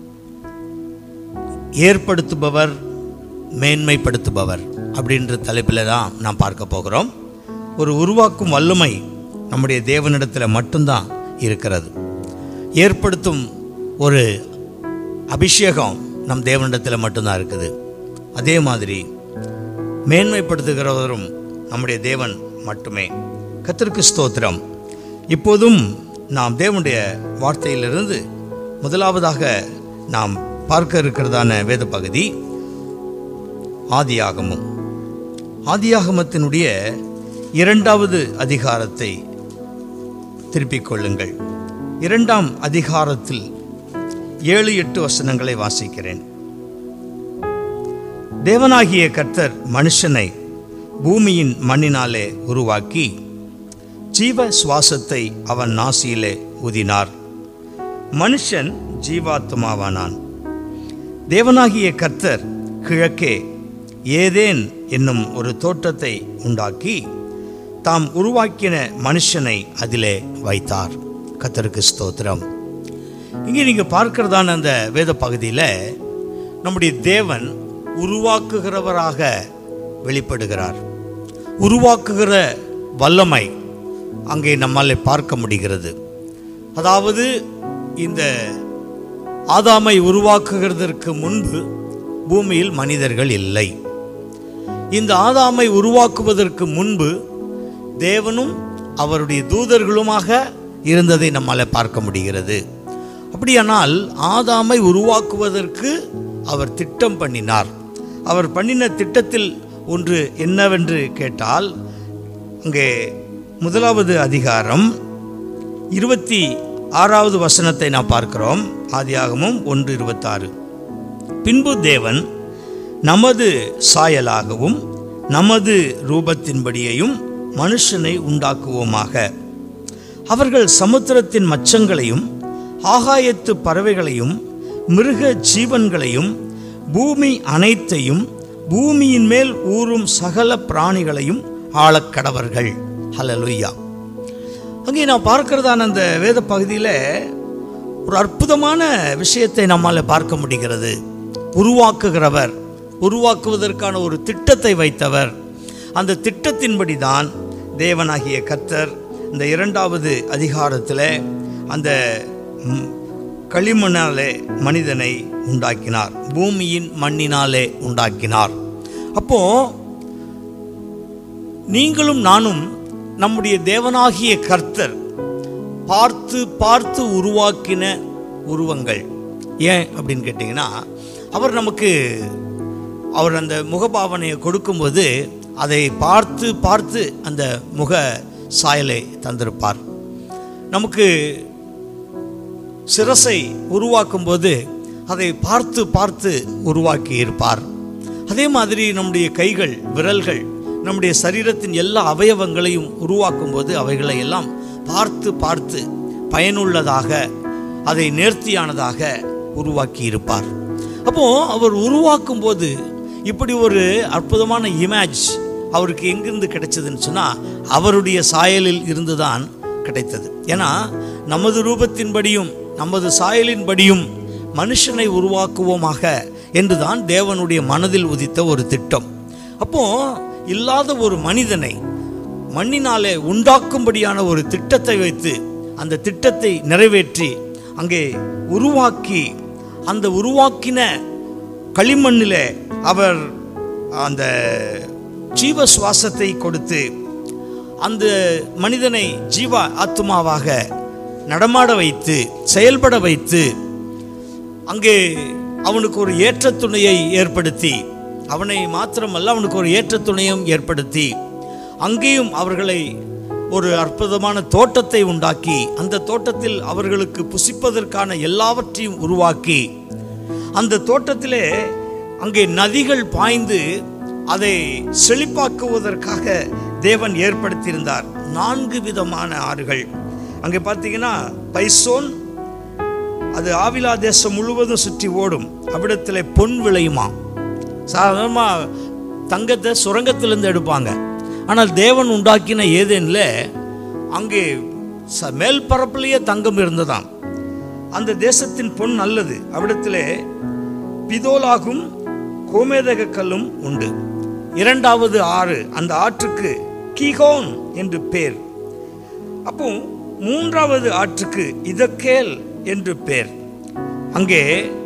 ஏற்படுத்துபவர் மேன்மைப்படுத்துபவர் அப்படின்ற தலைப்பில் தான் நாம் பார்க்க போகிறோம் ஒரு உருவாக்கும் வல்லமை நம்முடைய தேவனிடத்தில் மட்டும்தான் இருக்கிறது ஏற்படுத்தும் ஒரு அபிஷேகம் நம் தேவனிடத்தில் மட்டும்தான் இருக்குது அதே மாதிரி மேன்மைப்படுத்துகிறவரும் நம்முடைய தேவன் மட்டுமே கத்திற்கு ஸ்தோத்திரம் இப்போதும் நாம் தேவனுடைய வார்த்தையிலிருந்து முதலாவதாக நாம் பார்க்க இருக்கிறதான வேத பகுதி ஆதியாகமம் ஆதியாகமத்தினுடைய இரண்டாவது அதிகாரத்தை திருப்பிக் கொள்ளுங்கள் இரண்டாம் அதிகாரத்தில் ஏழு எட்டு வசனங்களை வாசிக்கிறேன் தேவனாகிய கர்த்தர் மனுஷனை பூமியின் மண்ணினாலே உருவாக்கி ஜீவ சுவாசத்தை அவன் நாசியிலே ஊதினார் மனுஷன் ஜீவாத்மாவானான் தேவனாகிய கர்த்தர் கிழக்கே ஏதேன் என்னும் ஒரு தோட்டத்தை உண்டாக்கி தாம் உருவாக்கின மனுஷனை அதிலே வைத்தார் கர்த்தருக்கு ஸ்தோத்திரம் இங்கே நீங்கள் பார்க்கிறதான அந்த வேத பகுதியில் நம்முடைய தேவன் உருவாக்குகிறவராக வெளிப்படுகிறார் உருவாக்குகிற வல்லமை அங்கே நம்மால் பார்க்க முடிகிறது அதாவது இந்த ஆதாமை உருவாக்குகிறதற்கு முன்பு பூமியில் மனிதர்கள் இல்லை இந்த ஆதாமை உருவாக்குவதற்கு முன்பு தேவனும் அவருடைய தூதர்களுமாக இருந்ததை நம்மால் பார்க்க முடிகிறது அப்படியானால் ஆதாமை உருவாக்குவதற்கு அவர் திட்டம் பண்ணினார் அவர் பண்ணின திட்டத்தில் ஒன்று என்னவென்று கேட்டால் அங்கே முதலாவது அதிகாரம் இருபத்தி ஆறாவது வசனத்தை நாம் பார்க்கிறோம் ஆதியாகமும் ஒன்று இருபத்தாறு பின்பு தேவன் நமது சாயலாகவும் நமது ரூபத்தின்படியையும் மனுஷனை உண்டாக்குவோமாக அவர்கள் சமுத்திரத்தின் மச்சங்களையும் ஆகாயத்து பறவைகளையும் மிருக ஜீவன்களையும் பூமி அனைத்தையும் பூமியின் மேல் ஊறும் சகல பிராணிகளையும் ஆளக்கடவர்கள் ஹலலுய்யா அங்கே நான் பார்க்கிறதான அந்த வேத பகுதியில் ஒரு அற்புதமான விஷயத்தை நம்மால் பார்க்க முடிகிறது உருவாக்குகிறவர் உருவாக்குவதற்கான ஒரு திட்டத்தை வைத்தவர் அந்த திட்டத்தின்படி தான் தேவனாகிய கர்த்தர் இந்த இரண்டாவது அதிகாரத்தில் அந்த ம், களிமண்ணாலே மனிதனை உண்டாக்கினார் பூமியின் மண்ணினாலே உண்டாக்கினார் அப்போ நீங்களும் நானும் நம்முடைய தேவனாகிய கர்த்தர் பார்த்து பார்த்து உருவாக்கின உருவங்கள் ஏன் அப்படின்னு கேட்டிங்கன்னா அவர் நமக்கு அவர் அந்த முகபாவனையை கொடுக்கும்போது அதை பார்த்து பார்த்து அந்த முக சாயலை தந்திருப்பார் நமக்கு சிரசை உருவாக்கும்போது அதை பார்த்து பார்த்து உருவாக்கி இருப்பார் அதே மாதிரி நம்முடைய கைகள் விரல்கள் நம்முடைய சரீரத்தின் எல்லா அவயவங்களையும் உருவாக்கும்போது அவைகளை எல்லாம் பார்த்து பார்த்து பயனுள்ளதாக அதை நேர்த்தியானதாக உருவாக்கி இருப்பார் அப்போ அவர் உருவாக்கும் போது இப்படி ஒரு அற்புதமான இமேஜ் அவருக்கு எங்கிருந்து கிடைச்சதுன்னு சொன்னால் அவருடைய சாயலில் இருந்துதான் கிடைத்தது ஏன்னா நமது ரூபத்தின்படியும் நமது சாயலின்படியும் மனுஷனை உருவாக்குவோமாக என்றுதான் தேவனுடைய மனதில் உதித்த ஒரு திட்டம் அப்போ இல்லாத ஒரு மனிதனை மண்ணினாலே உண்டாக்கும்படியான ஒரு திட்டத்தை வைத்து அந்த திட்டத்தை நிறைவேற்றி அங்கே உருவாக்கி அந்த உருவாக்கின களிமண்ணிலே அவர் அந்த ஜீவ சுவாசத்தை கொடுத்து அந்த மனிதனை ஜீவ ஆத்மாவாக நடமாட வைத்து செயல்பட வைத்து அங்கே அவனுக்கு ஒரு ஏற்ற துணையை ஏற்படுத்தி அவனை மாத்திரமல்ல அவனுக்கு ஒரு ஏற்ற துணையும் ஏற்படுத்தி அங்கேயும் அவர்களை ஒரு அற்புதமான தோட்டத்தை உண்டாக்கி அந்த தோட்டத்தில் அவர்களுக்கு புசிப்பதற்கான எல்லாவற்றையும் உருவாக்கி அந்த தோட்டத்திலே அங்கே நதிகள் பாய்ந்து அதை செழிப்பாக்குவதற்காக தேவன் ஏற்படுத்தியிருந்தார் நான்கு விதமான ஆறுகள் அங்கே பார்த்தீங்கன்னா பைசோன் அது ஆவிலா தேசம் முழுவதும் சுற்றி ஓடும் அவ்விடத்தில் பொன் விளையுமா சாதாரணமாக தங்கத்தை சுரங்கத்திலிருந்து எடுப்பாங்க ஆனால் தேவன் உண்டாக்கின ஏதேனில் அங்கே ச மேல் பரப்புலேயே தங்கம் இருந்ததாம் அந்த தேசத்தின் பொன் நல்லது அவ்விடத்திலே பிதோலாகும் கோமேதக கல்லும் உண்டு இரண்டாவது ஆறு அந்த ஆற்றுக்கு கீகோன் என்று பேர் அப்போ மூன்றாவது ஆற்றுக்கு இதக்கேல் என்று பேர் அங்கே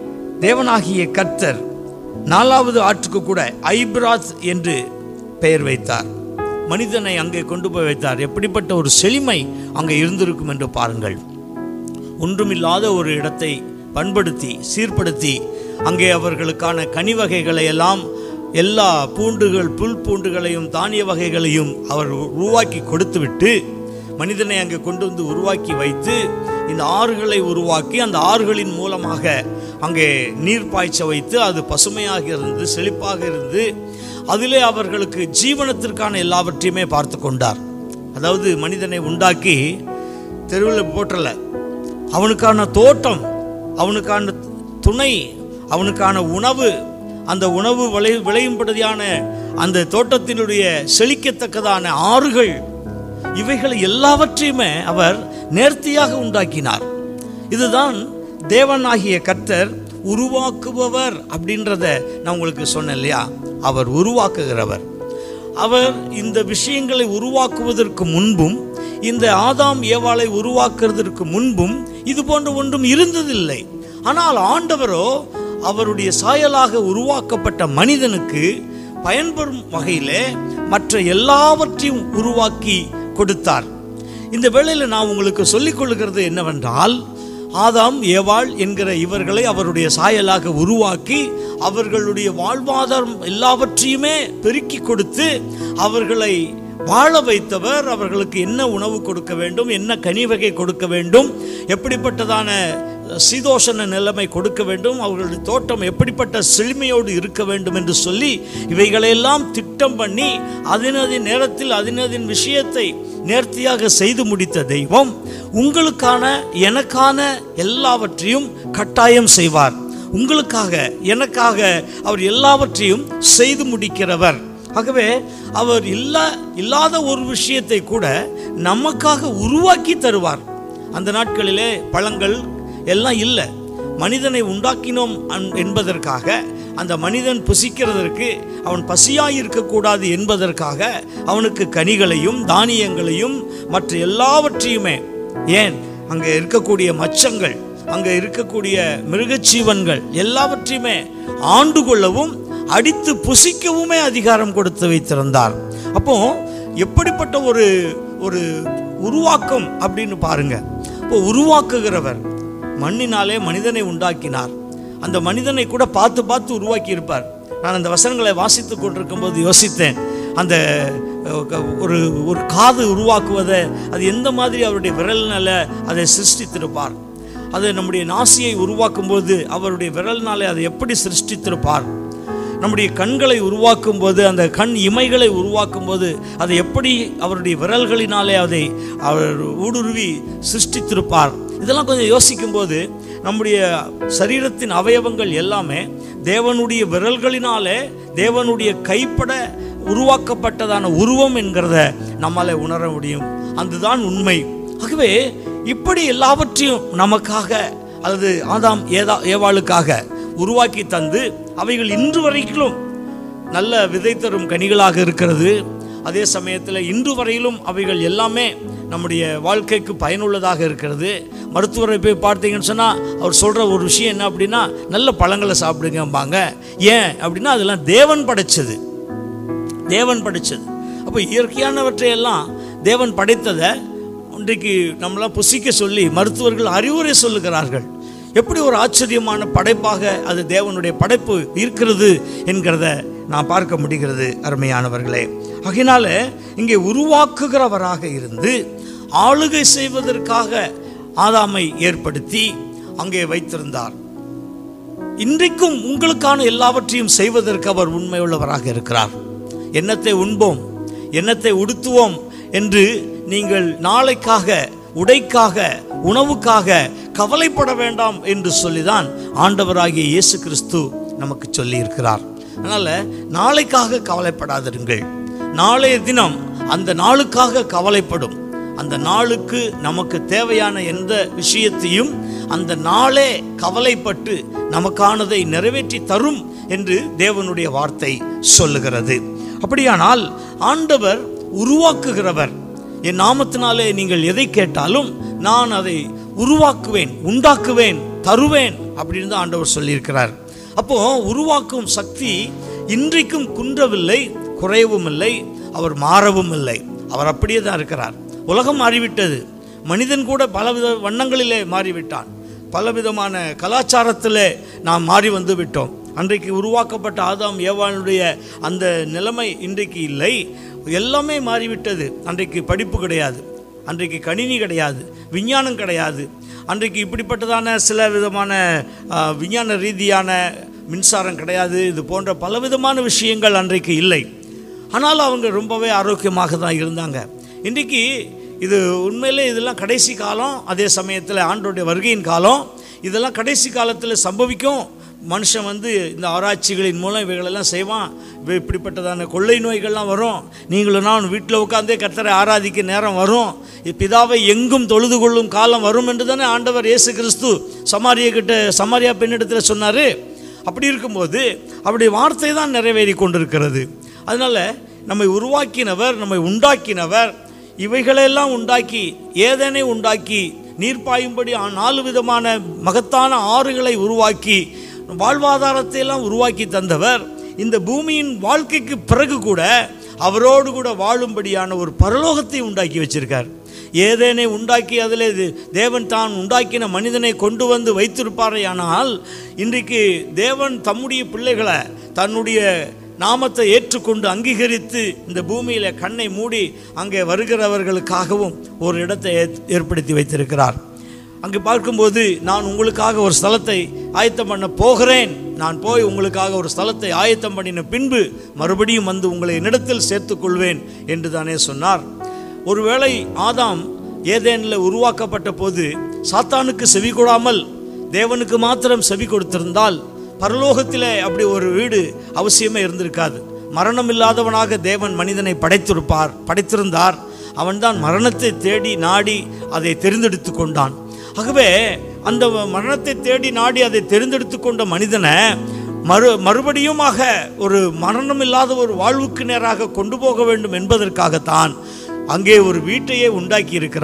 தேவனாகிய கர்த்தர் நாலாவது ஆற்றுக்கு கூட ஐப்ராத் என்று பெயர் வைத்தார் மனிதனை அங்கே கொண்டு போய் வைத்தார் எப்படிப்பட்ட ஒரு செழுமை அங்கே இருந்திருக்கும் என்று பாருங்கள் ஒன்றுமில்லாத ஒரு இடத்தை பண்படுத்தி சீர்படுத்தி அங்கே அவர்களுக்கான கனி வகைகளை எல்லாம் எல்லா பூண்டுகள் புல் பூண்டுகளையும் தானிய வகைகளையும் அவர் உருவாக்கி கொடுத்துவிட்டு மனிதனை அங்கே கொண்டு வந்து உருவாக்கி வைத்து இந்த ஆறுகளை உருவாக்கி அந்த ஆறுகளின் மூலமாக அங்கே நீர் பாய்ச்ச வைத்து அது பசுமையாக இருந்து செழிப்பாக இருந்து அதிலே அவர்களுக்கு ஜீவனத்திற்கான எல்லாவற்றையுமே பார்த்து கொண்டார் அதாவது மனிதனை உண்டாக்கி தெருவில் போட்டல அவனுக்கான தோட்டம் அவனுக்கான துணை அவனுக்கான உணவு அந்த உணவு விளை விளையும்படியான அந்த தோட்டத்தினுடைய செழிக்கத்தக்கதான ஆறுகள் இவைகளை எல்லாவற்றையுமே அவர் நேர்த்தியாக உண்டாக்கினார் இதுதான் தேவனாகிய கர்த்தர் உருவாக்குபவர் அப்படின்றத நான் உங்களுக்கு சொன்னேன் இல்லையா அவர் உருவாக்குகிறவர் அவர் இந்த விஷயங்களை உருவாக்குவதற்கு முன்பும் இந்த ஆதாம் ஏவாளை உருவாக்குறதற்கு முன்பும் இது போன்ற ஒன்றும் இருந்ததில்லை ஆனால் ஆண்டவரோ அவருடைய சாயலாக உருவாக்கப்பட்ட மனிதனுக்கு பயன்பெறும் வகையிலே மற்ற எல்லாவற்றையும் உருவாக்கி கொடுத்தார் இந்த வேளையில் நான் உங்களுக்கு சொல்லிக் கொள்கிறது என்னவென்றால் ஆதாம் ஏவாள் என்கிற இவர்களை அவருடைய சாயலாக உருவாக்கி அவர்களுடைய வாழ்வாதாரம் எல்லாவற்றையுமே பெருக்கி கொடுத்து அவர்களை வாழ வைத்தவர் அவர்களுக்கு என்ன உணவு கொடுக்க வேண்டும் என்ன கனி வகை கொடுக்க வேண்டும் எப்படிப்பட்டதான சீதோஷண நிலைமை கொடுக்க வேண்டும் அவர்களுடைய தோட்டம் எப்படிப்பட்ட செழுமையோடு இருக்க வேண்டும் என்று சொல்லி இவைகளையெல்லாம் திட்டம் பண்ணி அதினதின் நேரத்தில் அதினதின் விஷயத்தை நேர்த்தியாக செய்து முடித்த தெய்வம் உங்களுக்கான எனக்கான எல்லாவற்றையும் கட்டாயம் செய்வார் உங்களுக்காக எனக்காக அவர் எல்லாவற்றையும் செய்து முடிக்கிறவர் ஆகவே அவர் இல்லா இல்லாத ஒரு விஷயத்தை கூட நமக்காக உருவாக்கி தருவார் அந்த நாட்களிலே பழங்கள் எல்லாம் இல்லை மனிதனை உண்டாக்கினோம் அன்- என்பதற்காக அந்த மனிதன் புசிக்கிறதற்கு அவன் பசியாய் இருக்கக்கூடாது என்பதற்காக அவனுக்கு கனிகளையும் தானியங்களையும் மற்ற எல்லாவற்றையுமே ஏன் அங்கே இருக்கக்கூடிய மச்சங்கள் அங்கே இருக்கக்கூடிய மிருகஜீவன்கள் எல்லாவற்றையுமே ஆண்டு கொள்ளவும் அடித்து புசிக்கவுமே அதிகாரம் கொடுத்து வைத்திருந்தார் அப்போ எப்படிப்பட்ட ஒரு ஒரு உருவாக்கம் அப்படின்னு பாருங்க இப்போ உருவாக்குகிறவர் மண்ணினாலே மனிதனை உண்டாக்கினார் அந்த மனிதனை கூட பார்த்து பார்த்து உருவாக்கி இருப்பார் நான் அந்த வசனங்களை வாசித்து கொண்டிருக்கும் போது யோசித்தேன் அந்த அஹ், க- ஒரு ஒரு காது உருவாக்குவதை அது எந்த மாதிரி அவருடைய விரல்னால அதை சிருஷ்டித்திருப்பார் அது நம்முடைய நாசியை உருவாக்கும் போது அவருடைய விரல்னாலே அதை எப்படி சிருஷ்டித்திருப்பார் நம்முடைய கண்களை உருவாக்கும் போது அந்த கண் இமைகளை உருவாக்கும் போது அதை எப்படி அவருடைய விரல்களினாலே அதை அவர் ஊடுருவி சிருஷ்டித்திருப்பார் இதெல்லாம் கொஞ்சம் யோசிக்கும் போது நம்முடைய சரீரத்தின் அவயவங்கள் எல்லாமே தேவனுடைய விரல்களினாலே தேவனுடைய கைப்பட உருவாக்கப்பட்டதான உருவம் என்கிறத நம்மால உணர முடியும் அதுதான் உண்மை ஆகவே இப்படி எல்லாவற்றையும் நமக்காக அல்லது ஆதாம் ஏதா ஏவாளுக்காக உருவாக்கி தந்து அவைகள் இன்று வரைக்கும் நல்ல விதை தரும் கனிகளாக இருக்கிறது அதே சமயத்தில் இன்று வரையிலும் அவைகள் எல்லாமே நம்முடைய வாழ்க்கைக்கு பயனுள்ளதாக இருக்கிறது மருத்துவரை போய் பார்த்தீங்கன்னு சொன்னால் அவர் சொல்கிற ஒரு விஷயம் என்ன அப்படின்னா நல்ல பழங்களை சாப்பிடுங்கம்பாங்க ஏன் அப்படின்னா அதெல்லாம் தேவன் படைச்சது தேவன் படைச்சது அப்போ இயற்கையானவற்றையெல்லாம் தேவன் படைத்ததை இன்றைக்கு நம்மளாம் புசிக்க சொல்லி மருத்துவர்கள் அறிவுரை சொல்லுகிறார்கள் எப்படி ஒரு ஆச்சரியமான படைப்பாக அது தேவனுடைய படைப்பு இருக்கிறது என்கிறத நான் பார்க்க முடிகிறது அருமையானவர்களே ஆகையினால இங்கே உருவாக்குகிறவராக இருந்து ஆளுகை செய்வதற்காக ஆதாமை ஏற்படுத்தி அங்கே வைத்திருந்தார் இன்றைக்கும் உங்களுக்கான எல்லாவற்றையும் செய்வதற்கு அவர் உண்மையுள்ளவராக இருக்கிறார் எண்ணத்தை உண்போம் எண்ணத்தை உடுத்துவோம் என்று நீங்கள் நாளைக்காக உடைக்காக உணவுக்காக கவலைப்பட வேண்டாம் என்று சொல்லிதான் ஆண்டவராகிய இயேசு கிறிஸ்து நமக்கு சொல்லியிருக்கிறார் அதனால் நாளைக்காக கவலைப்படாதிருங்கள் நாளைய தினம் அந்த நாளுக்காக கவலைப்படும் அந்த நாளுக்கு நமக்கு தேவையான எந்த விஷயத்தையும் அந்த நாளே கவலைப்பட்டு நமக்கானதை நிறைவேற்றி தரும் என்று தேவனுடைய வார்த்தை சொல்லுகிறது அப்படியானால் ஆண்டவர் உருவாக்குகிறவர் என் நாமத்தினாலே நீங்கள் எதை கேட்டாலும் நான் அதை உருவாக்குவேன் உண்டாக்குவேன் தருவேன் அப்படின்னு தான் ஆண்டவர் சொல்லியிருக்கிறார் அப்போ உருவாக்கும் சக்தி இன்றைக்கும் குன்றவில்லை குறையவும் இல்லை அவர் மாறவும் இல்லை அவர் அப்படியே தான் இருக்கிறார் உலகம் மாறிவிட்டது மனிதன் கூட பலவித வண்ணங்களிலே மாறிவிட்டான் பலவிதமான கலாச்சாரத்திலே நாம் மாறி வந்து விட்டோம் அன்றைக்கு உருவாக்கப்பட்ட ஆதாம் ஏவாளுடைய அந்த நிலைமை இன்றைக்கு இல்லை எல்லாமே மாறிவிட்டது அன்றைக்கு படிப்பு கிடையாது அன்றைக்கு கணினி கிடையாது விஞ்ஞானம் கிடையாது அன்றைக்கு இப்படிப்பட்டதான சில விதமான ஆ, விஞ்ஞான ரீதியான மின்சாரம் கிடையாது இது போன்ற பலவிதமான விஷயங்கள் அன்றைக்கு இல்லை ஆனால் அவங்க ரொம்பவே ஆரோக்கியமாக தான் இருந்தாங்க இன்றைக்கி இது உண்மையிலே இதெல்லாம் கடைசி காலம் அதே சமயத்தில் ஆண்டோடைய வருகையின் காலம் இதெல்லாம் கடைசி காலத்தில் சம்பவிக்கும் மனுஷன் வந்து இந்த ஆராய்ச்சிகளின் மூலம் இவைகளெல்லாம் செய்வான் இவை இப்படிப்பட்டதான கொள்ளை நோய்கள்லாம் வரும் நீங்களும் நான் வீட்டில் உட்காந்தே கர்த்தரை ஆராதிக்க நேரம் வரும் பிதாவை எங்கும் தொழுது கொள்ளும் காலம் வரும் என்று தானே ஆண்டவர் இயேசு கிறிஸ்து சமாரிய கிட்ட சமாரியா பெண்ணிடத்தில் சொன்னார் அப்படி இருக்கும்போது அவருடைய வார்த்தை தான் நிறைவேறி கொண்டிருக்கிறது அதனால் நம்மை உருவாக்கினவர் நம்மை உண்டாக்கினவர் இவைகளெல்லாம் உண்டாக்கி ஏதேனை உண்டாக்கி நீர் பாயும்படி ஆ- நாலு விதமான மகத்தான ஆறுகளை உருவாக்கி வாழ்வாதாரத்தை எல்லாம் உருவாக்கி தந்தவர் இந்த பூமியின் வாழ்க்கைக்கு பிறகு கூட அவரோடு கூட வாழும்படியான ஒரு பரலோகத்தை உண்டாக்கி வச்சிருக்கார் ஏதேனை உண்டாக்கி அதில் இது தேவன் தான் உண்டாக்கின மனிதனை கொண்டு வந்து வைத்திருப்பாரேயானால் இன்றைக்கு தேவன் தம்முடைய பிள்ளைகளை தன்னுடைய நாமத்தை ஏற்றுக்கொண்டு அங்கீகரித்து இந்த பூமியில் கண்ணை மூடி அங்கே வருகிறவர்களுக்காகவும் ஒரு இடத்தை ஏத்- ஏற்படுத்தி வைத்திருக்கிறார் அங்கே பார்க்கும்போது நான் உங்களுக்காக ஒரு ஸ்தலத்தை ஆயத்தம் பண்ண போகிறேன் நான் போய் உங்களுக்காக ஒரு ஸ்தலத்தை ஆயத்தம் பண்ணின பின்பு மறுபடியும் வந்து உங்களை என்னிடத்தில் சேர்த்துக் கொள்வேன் என்று தானே சொன்னார் ஒருவேளை ஆதாம் ஏதேனில் உருவாக்கப்பட்ட போது சாத்தானுக்கு செவி கொடாமல் தேவனுக்கு மாத்திரம் செவி கொடுத்திருந்தால் பரலோகத்திலே அப்படி ஒரு வீடு அவசியமே இருந்திருக்காது மரணம் இல்லாதவனாக தேவன் மனிதனை படைத்திருப்பார் படைத்திருந்தார் அவன்தான் மரணத்தை தேடி நாடி அதை தெரிந்தெடுத்து கொண்டான் ஆகவே அந்த மரணத்தை தேடி நாடி அதை தெரிந்தெடுத்து கொண்ட மனிதனை மறு மறுபடியுமாக ஒரு மரணம் இல்லாத ஒரு வாழ்வுக்கு நேராக கொண்டு போக வேண்டும் என்பதற்காகத்தான் அங்கே ஒரு வீட்டையே உண்டாக்கி இருக்கிறார்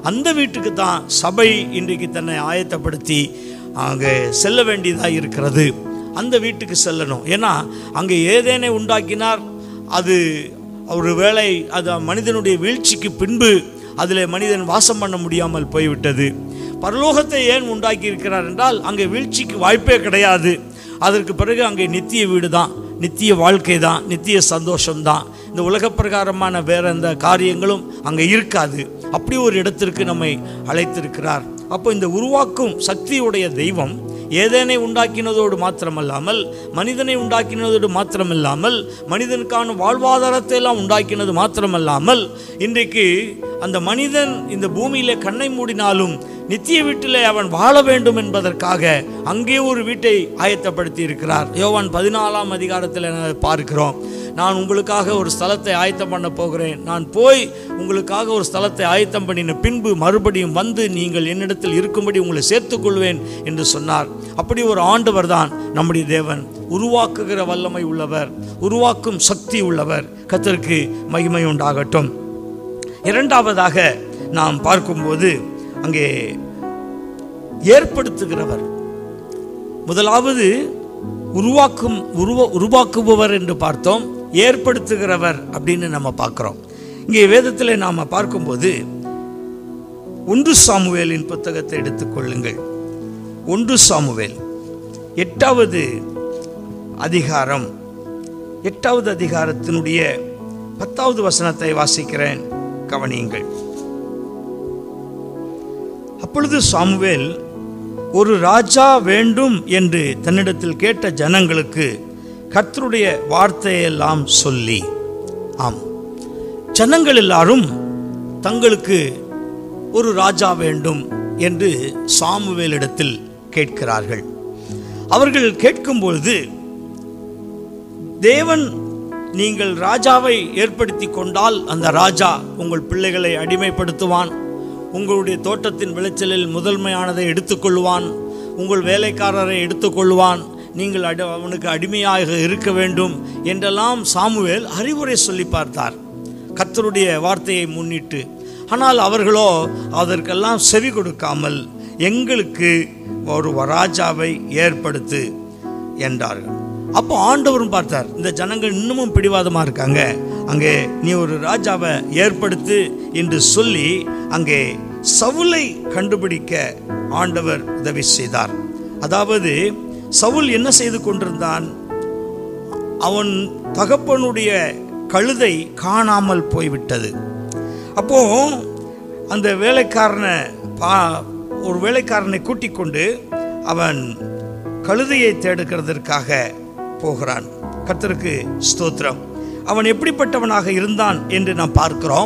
அந்த வீட்டுக்கு தான் சபை இன்றைக்கு தன்னை ஆயத்தப்படுத்தி அங்கே செல்ல வேண்டியதாக இருக்கிறது அந்த வீட்டுக்கு செல்லணும் ஏன்னா அங்கே ஏதேனை உண்டாக்கினார் அது ஒரு வேளை அது மனிதனுடைய வீழ்ச்சிக்கு பின்பு அதில் மனிதன் வாசம் பண்ண முடியாமல் போய்விட்டது பரலோகத்தை ஏன் உண்டாக்கி இருக்கிறார் என்றால் அங்கே வீழ்ச்சிக்கு வாய்ப்பே கிடையாது அதற்கு பிறகு அங்கே நித்திய வீடு தான் நித்திய வாழ்க்கை தான் நித்திய சந்தோஷம் தான் இந்த உலக பிரகாரமான வேற எந்த காரியங்களும் அங்கே இருக்காது அப்படி ஒரு இடத்திற்கு நம்மை அழைத்திருக்கிறார் அப்போ இந்த உருவாக்கும் சக்தியுடைய தெய்வம் ஏதேனை உண்டாக்கினதோடு மாத்திரமல்லாமல் மனிதனை உண்டாக்கினதோடு மாத்திரமல்லாமல் மனிதனுக்கான வாழ்வாதாரத்தை எல்லாம் உண்டாக்கினது மாத்திரமல்லாமல் இன்றைக்கு அந்த மனிதன் இந்த பூமியிலே கண்ணை மூடினாலும் நித்திய வீட்டிலே அவன் வாழ வேண்டும் என்பதற்காக அங்கே ஒரு வீட்டை ஆயத்தப்படுத்தி இருக்கிறார் யோவான் பதினாலாம் அதிகாரத்தில் பார்க்கிறோம் நான் உங்களுக்காக ஒரு ஸ்தலத்தை ஆயத்தம் பண்ண போகிறேன் நான் போய் உங்களுக்காக ஒரு ஸ்தலத்தை ஆயத்தம் பண்ணின பின்பு மறுபடியும் வந்து நீங்கள் என்னிடத்தில் இருக்கும்படி உங்களை சேர்த்துக்கொள்வேன் என்று சொன்னார் அப்படி ஒரு ஆண்டவர் தான் நம்முடைய தேவன் உருவாக்குகிற வல்லமை உள்ளவர் உருவாக்கும் சக்தி உள்ளவர் கத்தருக்கு மகிமை உண்டாகட்டும் இரண்டாவதாக நாம் பார்க்கும்போது அங்கே ஏற்படுத்துகிறவர் முதலாவது உருவாக்கும் உருவ உருவாக்குபவர் என்று பார்த்தோம் ஏற்படுத்துகிறவர் அப்படின்னு நம்ம பார்க்குறோம் இங்கே வேதத்தில் நாம் பார்க்கும்போது ஒன்று சாமுவேலின் புத்தகத்தை எடுத்துக்கொள்ளுங்கள் ஒன்று சாமுவேல் எட்டாவது அதிகாரம் எட்டாவது அதிகாரத்தினுடைய பத்தாவது வசனத்தை வாசிக்கிறேன் கவனியுங்கள் அப்பொழுது சாமுவேல் ஒரு ராஜா வேண்டும் என்று தன்னிடத்தில் கேட்ட ஜனங்களுக்கு கர்த்தருடைய வார்த்தையெல்லாம் சொல்லி ஆம் ஜனங்கள் எல்லாரும் தங்களுக்கு ஒரு ராஜா வேண்டும் என்று சாமுவேலிடத்தில் கேட்கிறார்கள் அவர்கள் கேட்கும்பொழுது தேவன் நீங்கள் ராஜாவை ஏற்படுத்தி கொண்டால் அந்த ராஜா உங்கள் பிள்ளைகளை அடிமைப்படுத்துவான் உங்களுடைய தோட்டத்தின் விளைச்சலில் முதன்மையானதை எடுத்துக்கொள்வான் உங்கள் வேலைக்காரரை எடுத்துக்கொள்வான் நீங்கள் அடி அவனுக்கு அடிமையாக இருக்க வேண்டும் என்றெல்லாம் சாமுவேல் அறிவுரை சொல்லி பார்த்தார் கர்த்தருடைய வார்த்தையை முன்னிட்டு ஆனால் அவர்களோ அதற்கெல்லாம் செவி கொடுக்காமல் எங்களுக்கு ஒரு ராஜாவை ஏற்படுத்து என்றார்கள் அப்போ ஆண்டவரும் பார்த்தார் இந்த ஜனங்கள் இன்னமும் பிடிவாதமாக இருக்காங்க அங்கே நீ ஒரு ராஜாவை ஏற்படுத்து என்று சொல்லி அங்கே சவுலை கண்டுபிடிக்க ஆண்டவர் உதவி செய்தார் அதாவது சவுல் என்ன செய்து கொண்டிருந்தான் அவன் தகப்பனுடைய கழுதை காணாமல் போய்விட்டது அப்போ அந்த வேலைக்காரனை பா ஒரு வேலைக்காரனை கூட்டிக் கொண்டு அவன் கழுதையை தேடுகிறதற்காக போகிறான் கர்த்தருக்கு ஸ்தோத்திரம் அவன் எப்படிப்பட்டவனாக இருந்தான் என்று நாம் பார்க்கிறோம்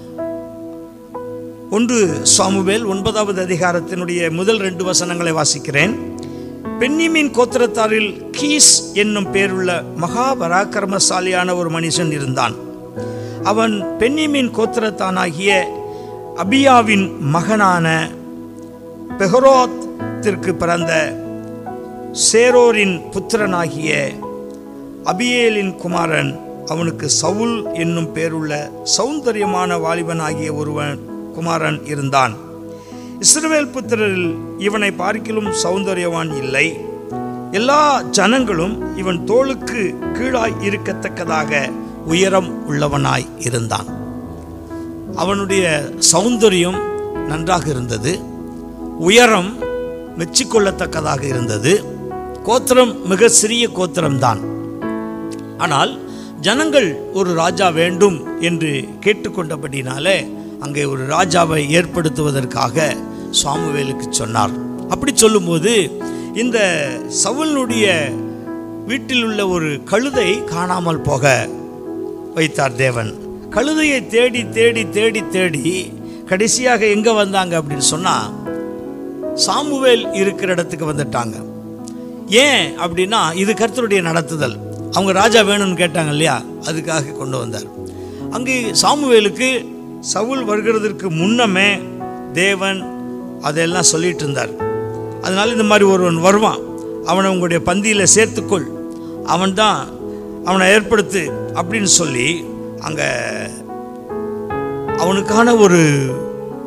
ஒன்று சாமுவேல் ஒன்பதாவது அதிகாரத்தினுடைய முதல் ரெண்டு வசனங்களை வாசிக்கிறேன் பென்னிமின் கோத்திரத்தாரில் கீஸ் என்னும் பேருள்ள மகா பராக்கிரமசாலியான ஒரு மனுஷன் இருந்தான் அவன் பென்னிமின் கோத்திரத்தானாகிய அபியாவின் மகனான பெஹரோத்திற்கு பிறந்த சேரோரின் புத்திரனாகிய அபியேலின் குமாரன் அவனுக்கு சவுல் என்னும் பேருள்ள சௌந்தரியமான வாலிபனாகிய ஒருவன் குமாரன் இருந்தான் இஸ்ரவேல் புத்திரரில் இவனை பார்க்கிலும் சௌந்தரியவான் இல்லை எல்லா ஜனங்களும் இவன் தோளுக்கு கீழாய் இருக்கத்தக்கதாக உயரம் உள்ளவனாய் இருந்தான் அவனுடைய சௌந்தரியம் நன்றாக இருந்தது உயரம் மெச்சிக்கொள்ளத்தக்கதாக இருந்தது கோத்திரம் மிக சிறிய கோத்திரம்தான் ஆனால் ஜனங்கள் ஒரு ராஜா வேண்டும் என்று கேட்டுக்கொண்டபடினாலே அங்கே ஒரு ராஜாவை ஏற்படுத்துவதற்காக சாமுவேலுக்கு சொன்னார் அப்படி சொல்லும்போது இந்த சவுலுடைய வீட்டில் உள்ள ஒரு கழுதை காணாமல் போக வைத்தார் தேவன் கழுதையை தேடி தேடி தேடி தேடி கடைசியாக எங்கே வந்தாங்க அப்படின்னு சொன்னால் சாமுவேல் இருக்கிற இடத்துக்கு வந்துட்டாங்க ஏன் அப்படின்னா இது கர்த்தருடைய நடத்துதல் அவங்க ராஜா வேணும்னு கேட்டாங்க இல்லையா அதுக்காக கொண்டு வந்தார் அங்கே சாமுவேலுக்கு சவுல் வருகிறதற்கு முன்னமே தேவன் அதெல்லாம் சொல்லிட்டு இருந்தார் அதனால இந்த மாதிரி ஒருவன் வருவான் அவனை உங்களுடைய பந்தியில் சேர்த்துக்கொள் அவன் தான் அவனை ஏற்படுத்து அப்படின்னு சொல்லி அங்கே அவனுக்கான ஒரு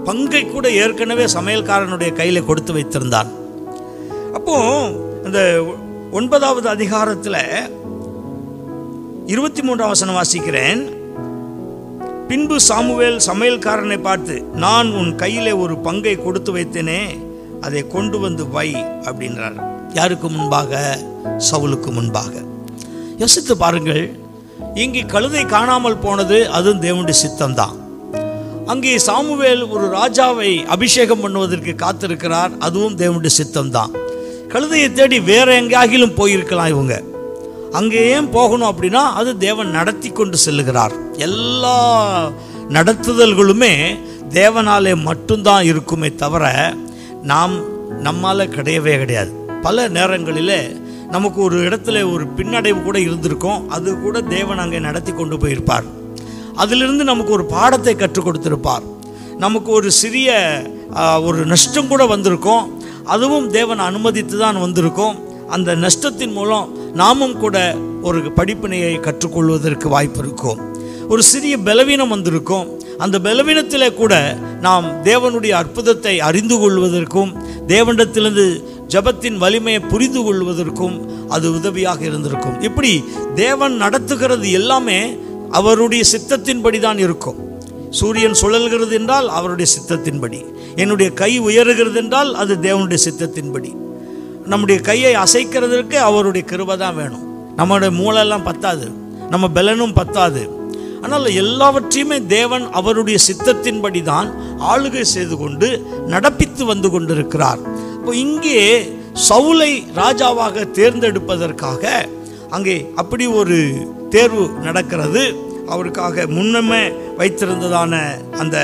பங்கை கூட ஏற்கனவே சமையல்காரனுடைய கையில் கொடுத்து வைத்திருந்தான் அப்போ இந்த ஒன்பதாவது அதிகாரத்தில் இருபத்தி மூன்றாம் வசனம் வாசிக்கிறேன் பின்பு சாமுவேல் சமையல்காரனை பார்த்து நான் உன் கையிலே ஒரு பங்கை கொடுத்து வைத்தேனே அதை கொண்டு வந்து வை அப்படின்றார் யாருக்கு முன்பாக சவுலுக்கு முன்பாக யோசித்து பாருங்கள் இங்கே கழுதை காணாமல் போனது அதுவும் தேவனுடைய சித்தம்தான் அங்கே சாமுவேல் ஒரு ராஜாவை அபிஷேகம் பண்ணுவதற்கு காத்திருக்கிறார் அதுவும் தேவனுடைய சித்தம்தான் கழுதையை தேடி வேற எங்கேயாகிலும் போயிருக்கலாம் இவங்க அங்கே ஏன் போகணும் அப்படின்னா அது தேவன் நடத்தி கொண்டு செல்லுகிறார் எல்லா நடத்துதல்களுமே தேவனாலே மட்டும்தான் இருக்குமே தவிர நாம் நம்மால் கிடையவே கிடையாது பல நேரங்களில் நமக்கு ஒரு இடத்துல ஒரு பின்னடைவு கூட இருந்திருக்கும் அது கூட தேவன் அங்கே நடத்தி கொண்டு போயிருப்பார் அதிலிருந்து நமக்கு ஒரு பாடத்தை கற்றுக் கொடுத்திருப்பார் நமக்கு ஒரு சிறிய ஆ, ஒரு நஷ்டம் கூட வந்திருக்கும் அதுவும் தேவன் அனுமதித்து தான் வந்திருக்கும் அந்த நஷ்டத்தின் மூலம் நாமும் கூட ஒரு படிப்பினையை கற்றுக்கொள்வதற்கு வாய்ப்பு இருக்கும் ஒரு சிறிய பலவீனம் வந்திருக்கும் அந்த பலவீனத்தில் கூட நாம் தேவனுடைய அற்புதத்தை அறிந்து கொள்வதற்கும் தேவனிடத்திலிருந்து ஜபத்தின் வலிமையை புரிந்து கொள்வதற்கும் அது உதவியாக இருந்திருக்கும் இப்படி தேவன் நடத்துகிறது எல்லாமே அவருடைய சித்தத்தின்படி தான் இருக்கும் சூரியன் சுழல்கிறது என்றால் அவருடைய சித்தத்தின்படி என்னுடைய கை உயருகிறது என்றால் அது தேவனுடைய சித்தத்தின்படி நம்முடைய கையை அசைக்கிறதுக்கு அவருடைய கிருபை தான் வேணும் நம்மளுடைய மூளையெல்லாம் பத்தாது நம்ம பலனும் பத்தாது ஆனால் எல்லாவற்றையுமே தேவன் அவருடைய சித்தத்தின்படி தான் ஆளுகை செய்து கொண்டு நடப்பித்து வந்து கொண்டிருக்கிறார் இப்போ இங்கே சவுலை ராஜாவாக தேர்ந்தெடுப்பதற்காக அங்கே அப்படி ஒரு தேர்வு நடக்கிறது அவருக்காக முன்னமே வைத்திருந்ததான அந்த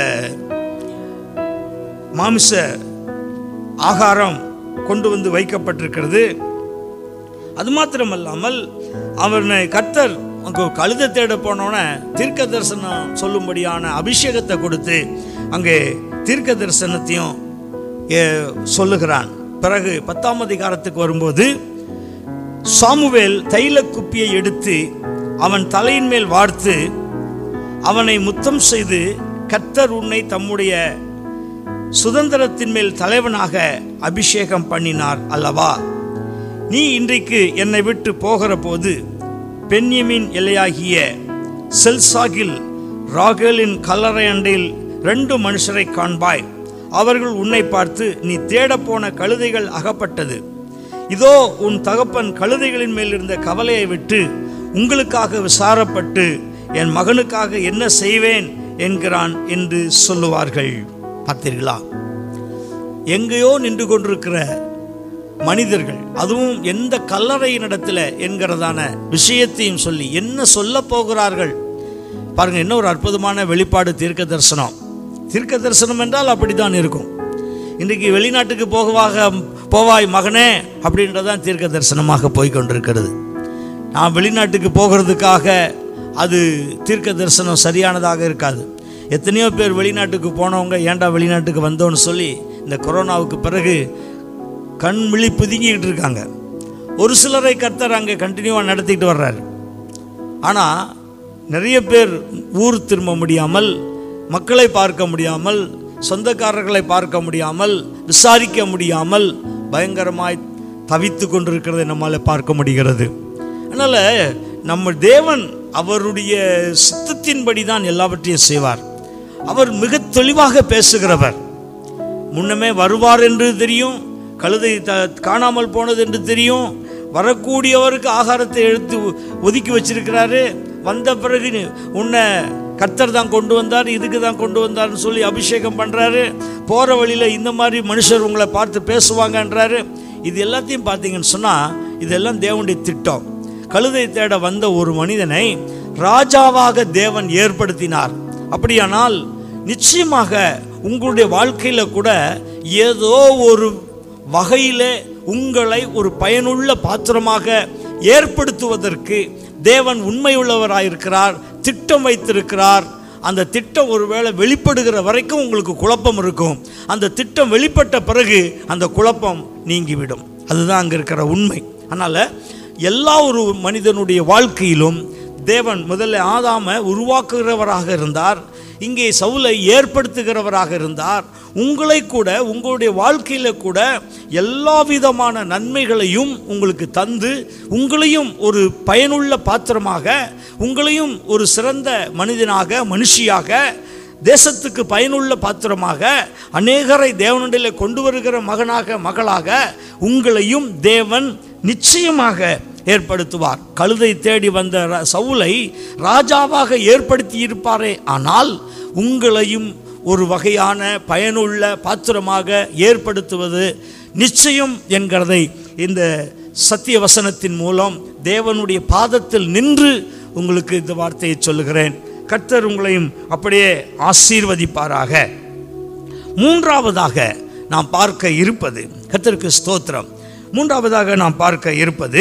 மாமிச ஆகாரம் கொண்டு வந்து வைக்கப்பட்டிருக்கிறது அது மாத்திரமல்லாமல் அவனை கர்த்தர் அங்கே கழுதை தேட போனோன்னே தீர்க்க தரிசனம் சொல்லும்படியான அபிஷேகத்தை கொடுத்து அங்கே தீர்க்க தரிசனத்தையும் ஏ, சொல்லுகிறான் பிறகு பத்தாம் அதிகாரத்துக்கு வரும்போது சாமுவேல் தைல குப்பியை எடுத்து அவன் தலையின் மேல் வார்த்து அவனை முத்தம் செய்து கர்த்தர் உன்னை தம்முடைய சுதந்திரத்தின் மேல் தலைவனாக அபிஷேகம் பண்ணினார் அல்லவா நீ இன்றைக்கு என்னை விட்டு போகிற போது பென்யமின் எல்லையாகிய செல்சாகில் ராகேலின் கல்லறை அண்டையில் ரெண்டு மனுஷரை காண்பாய் அவர்கள் உன்னை பார்த்து நீ தேடப்போன கழுதைகள் அகப்பட்டது இதோ உன் தகப்பன் கழுதைகளின் மேல் இருந்த கவலையை விட்டு உங்களுக்காக விசாரப்பட்டு என் மகனுக்காக என்ன செய்வேன் என்கிறான் என்று சொல்லுவார்கள் பார்த்தீர்களா எங்கேயோ நின்று கொண்டிருக்கிற மனிதர்கள் அதுவும் எந்த கல்லறையினிடத்துல என்கிறதான விஷயத்தையும் சொல்லி என்ன சொல்ல போகிறார்கள் பாருங்க என்ன ஒரு அற்புதமான வெளிப்பாடு தீர்க்க தரிசனம் தீர்க்க தரிசனம் என்றால் அப்படித்தான் இருக்கும் இன்றைக்கு வெளிநாட்டுக்கு போகவாக போவாய் மகனே அப்படின்றதான் தீர்க்க தரிசனமாக போய் கொண்டிருக்கிறது நான் வெளிநாட்டுக்கு போகிறதுக்காக அது தீர்க்க தரிசனம் சரியானதாக இருக்காது எத்தனையோ பேர் வெளிநாட்டுக்கு போனவங்க ஏன்டா வெளிநாட்டுக்கு வந்தோன்னு சொல்லி இந்த கொரோனாவுக்கு பிறகு கண் விழி புதுங்கிக்கிட்டு இருக்காங்க ஒரு சிலரை கர்த்தர் அங்கே கண்டினியூவாக நடத்திட்டு வர்றாரு ஆனால் நிறைய பேர் ஊர் திரும்ப முடியாமல் மக்களை பார்க்க முடியாமல் சொந்தக்காரர்களை பார்க்க முடியாமல் விசாரிக்க முடியாமல் பயங்கரமாய் தவித்து கொண்டிருக்கிறதை நம்மால் பார்க்க முடிகிறது அதனால் நம்ம தேவன் அவருடைய சித்தத்தின்படி தான் எல்லாவற்றையும் செய்வார் அவர் மிக தெளிவாக பேசுகிறவர் முன்னமே வருவார் என்று தெரியும் கழுதை த காணாமல் போனது என்று தெரியும் வரக்கூடியவருக்கு ஆகாரத்தை எடுத்து ஒ- ஒதுக்கி வச்சிருக்கிறாரு வந்த பிறகு நீ- உன்னை கர்த்தர் தான் கொண்டு வந்தார் இதுக்கு தான் கொண்டு வந்தார்னு சொல்லி அபிஷேகம் பண்ணுறாரு போகிற வழியில் இந்த மாதிரி மனுஷர் உங்களை பார்த்து பேசுவாங்கன்றாரு இது எல்லாத்தையும் பார்த்தீங்கன்னு சொன்னால் இதெல்லாம் தேவனுடைய திட்டம் கழுதை தேட வந்த ஒரு மனிதனை ராஜாவாக தேவன் ஏற்படுத்தினார் அப்படியானால் நிச்சயமாக உங்களுடைய வாழ்க்கையில் கூட ஏதோ ஒரு வகையில் உங்களை ஒரு பயனுள்ள பாத்திரமாக ஏற்படுத்துவதற்கு தேவன் உண்மையுள்ளவராயிருக்கிறார் திட்டம் வைத்திருக்கிறார் அந்த திட்டம் ஒருவேளை வெளிப்படுகிற வரைக்கும் உங்களுக்கு குழப்பம் இருக்கும் அந்த திட்டம் வெளிப்பட்ட பிறகு அந்த குழப்பம் நீங்கிவிடும் அதுதான் அங்கே இருக்கிற உண்மை அதனால் எல்லா ஒரு மனிதனுடைய வாழ்க்கையிலும் தேவன் முதல்ல ஆதாம உருவாக்குகிறவராக இருந்தார் இங்கே சவுலை ஏற்படுத்துகிறவராக இருந்தார் உங்களை கூட உங்களுடைய வாழ்க்கையில் கூட எல்லா விதமான நன்மைகளையும் உங்களுக்கு தந்து உங்களையும் ஒரு பயனுள்ள பாத்திரமாக உங்களையும் ஒரு சிறந்த மனிதனாக மனுஷியாக தேசத்துக்கு பயனுள்ள பாத்திரமாக அநேகரை தேவனுடைய கொண்டு வருகிற மகனாக மகளாக உங்களையும் தேவன் நிச்சயமாக ஏற்படுத்துவார் கழுதை தேடி வந்த ர- சவுலை ராஜாவாக ஏற்படுத்தி இருப்பாரே ஆனால் உங்களையும் ஒரு வகையான பயனுள்ள பாத்திரமாக ஏற்படுத்துவது நிச்சயம் என்கிறதை இந்த சத்திய வசனத்தின் மூலம் தேவனுடைய பாதத்தில் நின்று உங்களுக்கு இந்த வார்த்தையை சொல்லுகிறேன் கர்த்தர் உங்களையும் அப்படியே ஆசீர்வதிப்பாராக மூன்றாவதாக நாம் பார்க்க இருப்பது கர்த்தருக்கு ஸ்தோத்திரம் மூன்றாவதாக நாம் பார்க்க இருப்பது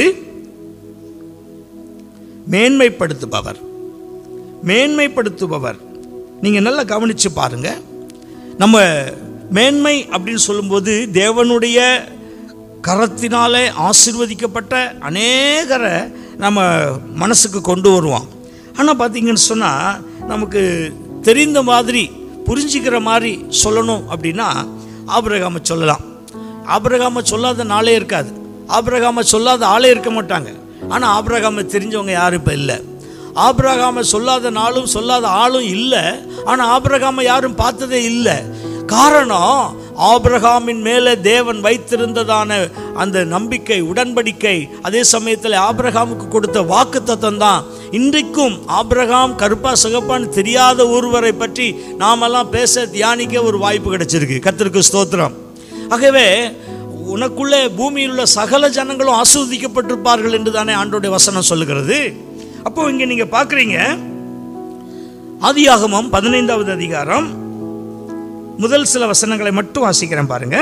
மேன்மைப்படுத்துபவர் மேன்மைப்படுத்துபவர் நீங்கள் நல்லா கவனித்து பாருங்க நம்ம மேன்மை அப்படின்னு சொல்லும்போது தேவனுடைய கரத்தினாலே ஆசீர்வதிக்கப்பட்ட அநேகரை நம்ம மனசுக்கு கொண்டு வருவோம் ஆனால் பார்த்தீங்கன்னு சொன்னால் நமக்கு தெரிந்த மாதிரி புரிஞ்சுக்கிற மாதிரி சொல்லணும் அப்படின்னா ஆபிரகாமை சொல்லலாம் ஆபிரகாமை சொல்லாத நாளே இருக்காது ஆபிரகாமை சொல்லாத ஆளே இருக்க மாட்டாங்க ஆனால் ஆபிரகாமை தெரிஞ்சவங்க யாரும் இப்போ இல்லை ஆபிரகாமை சொல்லாத நாளும் சொல்லாத ஆளும் இல்லை ஆனால் ஆபிரகாமை யாரும் பார்த்ததே இல்லை காரணம் ஆபிரகாமின் மேலே தேவன் வைத்திருந்ததான அந்த நம்பிக்கை உடன்படிக்கை அதே சமயத்தில் ஆபிரகாமுக்கு கொடுத்த வாக்கு தான் இன்றைக்கும் ஆபிரகாம் கருப்பா சிகப்பான்னு தெரியாத ஒருவரை பற்றி நாமெல்லாம் பேச தியானிக்க ஒரு வாய்ப்பு கிடைச்சிருக்கு கர்த்தருக்கு ஸ்தோத்திரம் ஆகவே உனக்குள்ளே பூமியில் உள்ள சகல ஜனங்களும் ஆஸ்வதிக்கப்பட்டிருப்பார்கள் என்று தானே ஆண்டோடைய வசனம் சொல்லுகிறது அப்போ இங்கே நீங்க பார்க்குறீங்க ஆதியாகமம் பதினைந்தாவது அதிகாரம் முதல் சில வசனங்களை மட்டும் வாசிக்கிறேன் பாருங்க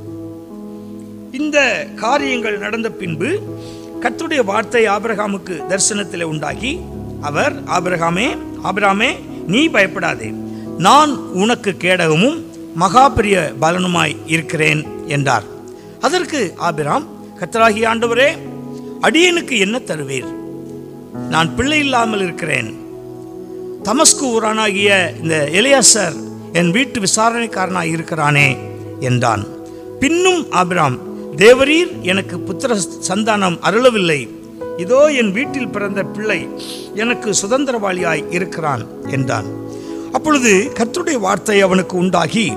இந்த காரியங்கள் நடந்த பின்பு கர்த்தருடைய வார்த்தை ஆபிரகாமுக்கு தரிசனத்தில் உண்டாகி அவர் ஆபிரகாமே ஆபிராமே நீ பயப்படாதே நான் உனக்கு கேடகமும் மகா பெரிய பலனுமாய் இருக்கிறேன் என்றார் அதற்கு ஆபிராம் கர்த்தராகிய ஆண்டவரே அடியனுக்கு என்ன தருவீர் நான் பிள்ளை இல்லாமல் இருக்கிறேன் தமஸ்கு ஊரானாகிய இந்த எலியாசர் என் வீட்டு விசாரணைக்காரனாய் இருக்கிறானே என்றான் பின்னும் ஆபிராம் தேவரீர் எனக்கு புத்திர சந்தானம் அருளவில்லை இதோ என் வீட்டில் பிறந்த பிள்ளை எனக்கு சுதந்திரவாளியாய் இருக்கிறான் என்றான் அப்பொழுது கர்த்தருடைய வார்த்தை அவனுக்கு உண்டாகி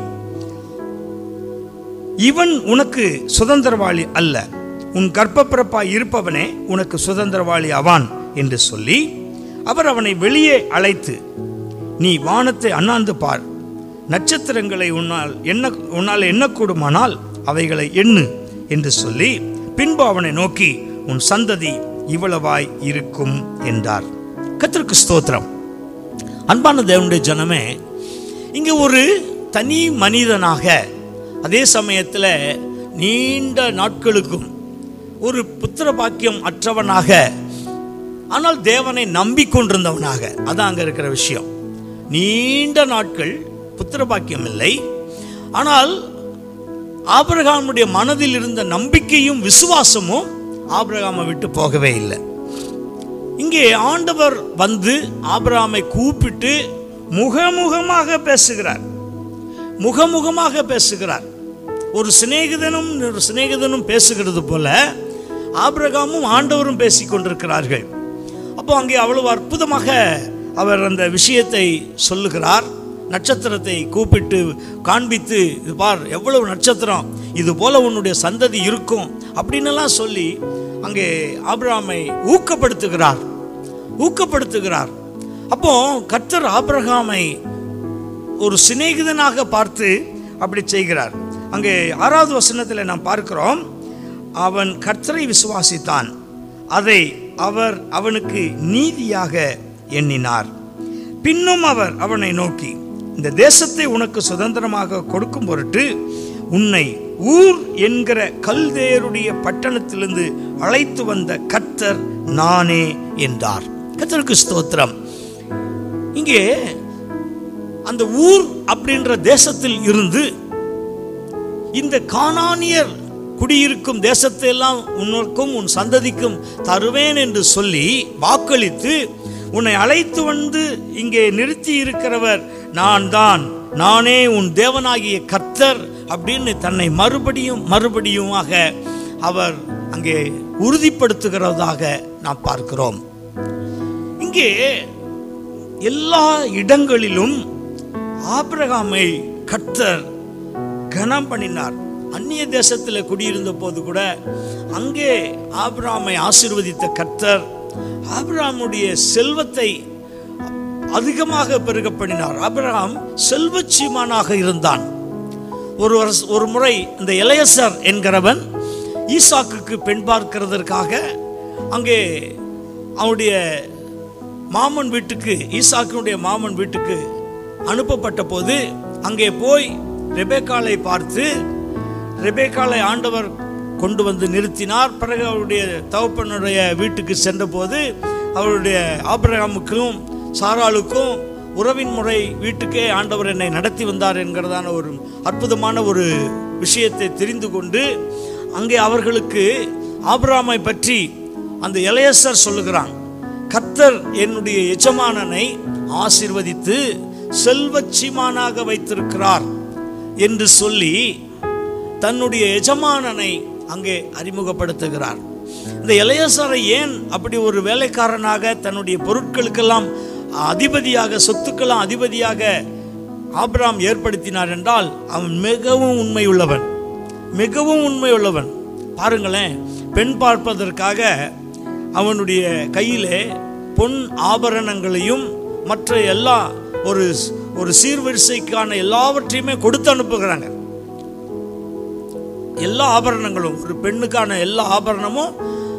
இவன் உனக்கு சுதந்திரவாளி அல்ல உன் கர்ப்பப்பிறப்பாய் இருப்பவனே உனக்கு சுதந்திரவாளி ஆவான் என்று சொல்லி அவர் அவனை வெளியே அழைத்து நீ வானத்தை அண்ணாந்து பார் நட்சத்திரங்களை உன்னால் எண்ண உன்னால் எண்ணக்கூடுமானால் அவைகளை எண்ணு என்று சொல்லி பின்பு அவனை நோக்கி உன் சந்ததி இவ்வளவாய் இருக்கும் என்றார் கர்த்தருக்கு ஸ்தோத்திரம் அன்பான தேவனுடைய ஜனமே இங்கே ஒரு தனி மனிதனாக அதே சமயத்தில் நீண்ட நாட்களுக்கும் ஒரு புத்திர பாக்கியம் அற்றவனாக ஆனால் தேவனை நம்பிக்கொண்டிருந்தவனாக அதான் அங்கே இருக்கிற விஷயம் நீண்ட நாட்கள் புத்திர பாக்கியம் இல்லை ஆனால் ஆபிரகாமுடைய மனதில் இருந்த நம்பிக்கையும் விசுவாசமும் ஆபிரகாமை விட்டு போகவே இல்லை இங்கே ஆண்டவர் வந்து ஆபிரகாமை கூப்பிட்டு முகமுகமாக பேசுகிறார் முகமுகமாக பேசுகிறார் ஒரு சிநேகிதனும் ஒரு சிநேகிதனும் பேசுகிறது போல ஆபிரகாமும் ஆண்டவரும் பேசிக் கொண்டிருக்கிறார்கள் அப்போ அங்கே அவ்வளவு அற்புதமாக அவர் அந்த விஷயத்தை சொல்லுகிறார் நட்சத்திரத்தை கூப்பிட்டு காண்பித்து இது பார் எவ்வளவு நட்சத்திரம் இது போல உன்னுடைய சந்ததி இருக்கும் அப்படின்னெல்லாம் சொல்லி அங்கே ஆபிரகாமை ஊக்கப்படுத்துகிறார் ஊக்கப்படுத்துகிறார் அப்போ கர்த்தர் ஆபிரகாமை ஒரு சிநேகிதனாக பார்த்து அப்படி செய்கிறார் அங்கே ஆறாவது வசனத்தில் நாம் பார்க்கிறோம் அவன் கர்த்தரை விசுவாசித்தான் அதை அவர் அவனுக்கு நீதியாக எண்ணினார் பின்னும் அவர் அவனை நோக்கி இந்த தேசத்தை உனக்கு சுதந்திரமாக கொடுக்கும் பொருட்டு உன்னை ஊர் என்கிற கல்தேருடைய பட்டணத்திலிருந்து அழைத்து வந்த கர்த்தர் நானே என்றார் கர்த்தருக்கு ஸ்தோத்திரம் இங்கே அந்த ஊர் அப்படின்ற தேசத்தில் இருந்து இந்த கானானியர் குடியிருக்கும் தேசத்தை எல்லாம் உனக்கும் உன் சந்ததிக்கும் தருவேன் என்று சொல்லி வாக்களித்து உன்னை அழைத்து வந்து இங்கே நிறுத்தி இருக்கிறவர் நான் தான் நானே உன் தேவனாகிய கர்த்தர் அப்படின்னு தன்னை மறுபடியும் மறுபடியுமாக அவர் அங்கே உறுதிப்படுத்துகிறதாக நாம் பார்க்கிறோம் இங்கே எல்லா இடங்களிலும் ஆபிரகாமை கர்த்தர் கனம் பண்ணினார் அந்நிய தேசத்தில் குடியிருந்த போது கூட அங்கே ஆபிரகாமை ஆசீர்வதித்த கர்த்தர் ஆபிரகாமுடைய செல்வத்தை அதிகமாக பெருக பண்ணினார் ஆபிரகாம் செல்வச்சீமானாக இருந்தான் ஒரு வருஷ ஒரு முறை இந்த இளையசர் என்கிறவன் ஈசாக்குக்கு பெண் பார்க்கிறதற்காக அங்கே அவனுடைய மாமன் வீட்டுக்கு ஈசாக்கினுடைய மாமன் வீட்டுக்கு அனுப்பப்பட்ட போது அங்கே போய் ரெபேக்காலை பார்த்து ரெபேக்காலை ஆண்டவர் கொண்டு வந்து நிறுத்தினார் பிறகு அவருடைய தகப்பனுடைய வீட்டுக்கு சென்றபோது அவருடைய ஆபிரகாமுக்கும் சாராளுக்கும் உறவின் முறை வீட்டுக்கே ஆண்டவர் என்னை நடத்தி வந்தார் என்கிறதான ஒரு அற்புதமான ஒரு விஷயத்தை தெரிந்து கொண்டு அங்கே அவர்களுக்கு ஆபிரகாமை பற்றி அந்த இளையசர் சொல்லுகிறான் கர்த்தர் என்னுடைய எஜமானனை ஆசீர்வதித்து செல்வச்சிமானாக வைத்திருக்கிறார் என்று சொல்லி தன்னுடைய எஜமானனை அங்கே அறிமுகப்படுத்துகிறார் இந்த இளையசரை ஏன் அப்படி ஒரு வேலைக்காரனாக தன்னுடைய பொருட்களுக்கெல்லாம் அதிபதியாக சொத்துக்கெல்லாம் அதிபதியாக ஆபிராம் ஏற்படுத்தினார் என்றால் அவன் மிகவும் உண்மையுள்ளவன் மிகவும் உண்மையுள்ளவன் பாருங்களேன் பெண் பார்ப்பதற்காக அவனுடைய கையிலே பொன் ஆபரணங்களையும் மற்ற எல்லா ஒரு ஒரு சீர்வரிசைக்கான எல்லாவற்றையுமே கொடுத்து அனுப்புகிறாங்க எல்லா ஆபரணங்களும் ஒரு பெண்ணுக்கான எல்லா ஆபரணமும்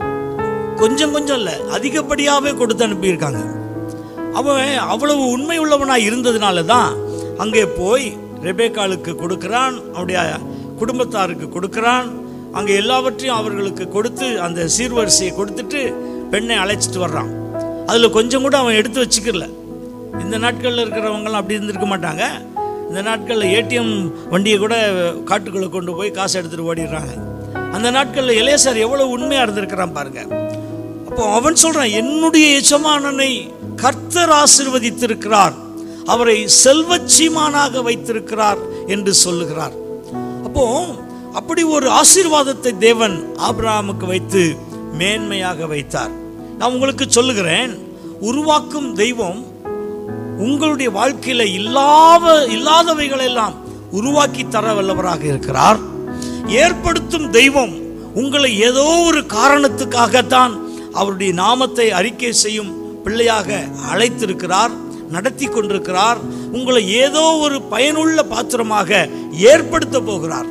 கொஞ்சம் கொஞ்சம் இல்லை அதிகப்படியாகவே கொடுத்து அனுப்பியிருக்காங்க அவன் அவ்வளவு உண்மை உள்ளவனாக இருந்ததுனால தான் அங்கே போய் ரெபேக்காளுக்கு கொடுக்கிறான் அவருடைய குடும்பத்தாருக்கு கொடுக்கிறான் அங்கே எல்லாவற்றையும் அவர்களுக்கு கொடுத்து அந்த சீர்வரிசையை கொடுத்துட்டு பெண்ணை அழைச்சிட்டு வர்றான் அதில் கொஞ்சம் கூட அவன் எடுத்து வச்சுக்கல இந்த நாட்களில் இருக்கிறவங்கலாம் அப்படி இருந்திருக்க மாட்டாங்க இந்த நாட்களில் ஏடிஎம் வண்டியை கூட காட்டுக்குள்ளே கொண்டு போய் காசு எடுத்துகிட்டு ஓடிடுறாங்க அந்த நாட்களில் இளையசார் எவ்வளோ உண்மையாக இருந்திருக்கிறான் பாருங்க அப்போ அவன் சொல்றான் என்னுடைய எஜமானனை கர்த்தர் ஆசிர்வதித்திருக்கிறார் அவரை செல்வச்சீமானாக வைத்திருக்கிறார் என்று சொல்லுகிறார் அப்போ அப்படி ஒரு ஆசீர்வாதத்தை தேவன் ஆபிரகாமுக்கு வைத்து மேன்மையாக வைத்தார் நான் உங்களுக்கு சொல்லுகிறேன் உருவாக்கும் தெய்வம் உங்களுடைய வாழ்க்கையில இல்லாத இல்லாதவைகளெல்லாம் உருவாக்கி தர வல்லவராக இருக்கிறார் ஏற்படுத்தும் தெய்வம் உங்களை ஏதோ ஒரு காரணத்துக்காகத்தான் அவருடைய நாமத்தை அறிக்கை செய்யும் பிள்ளையாக அழைத்திருக்கிறார் நடத்தி கொண்டிருக்கிறார் உங்களை ஏதோ ஒரு பயனுள்ள பாத்திரமாக ஏற்படுத்த போகிறார்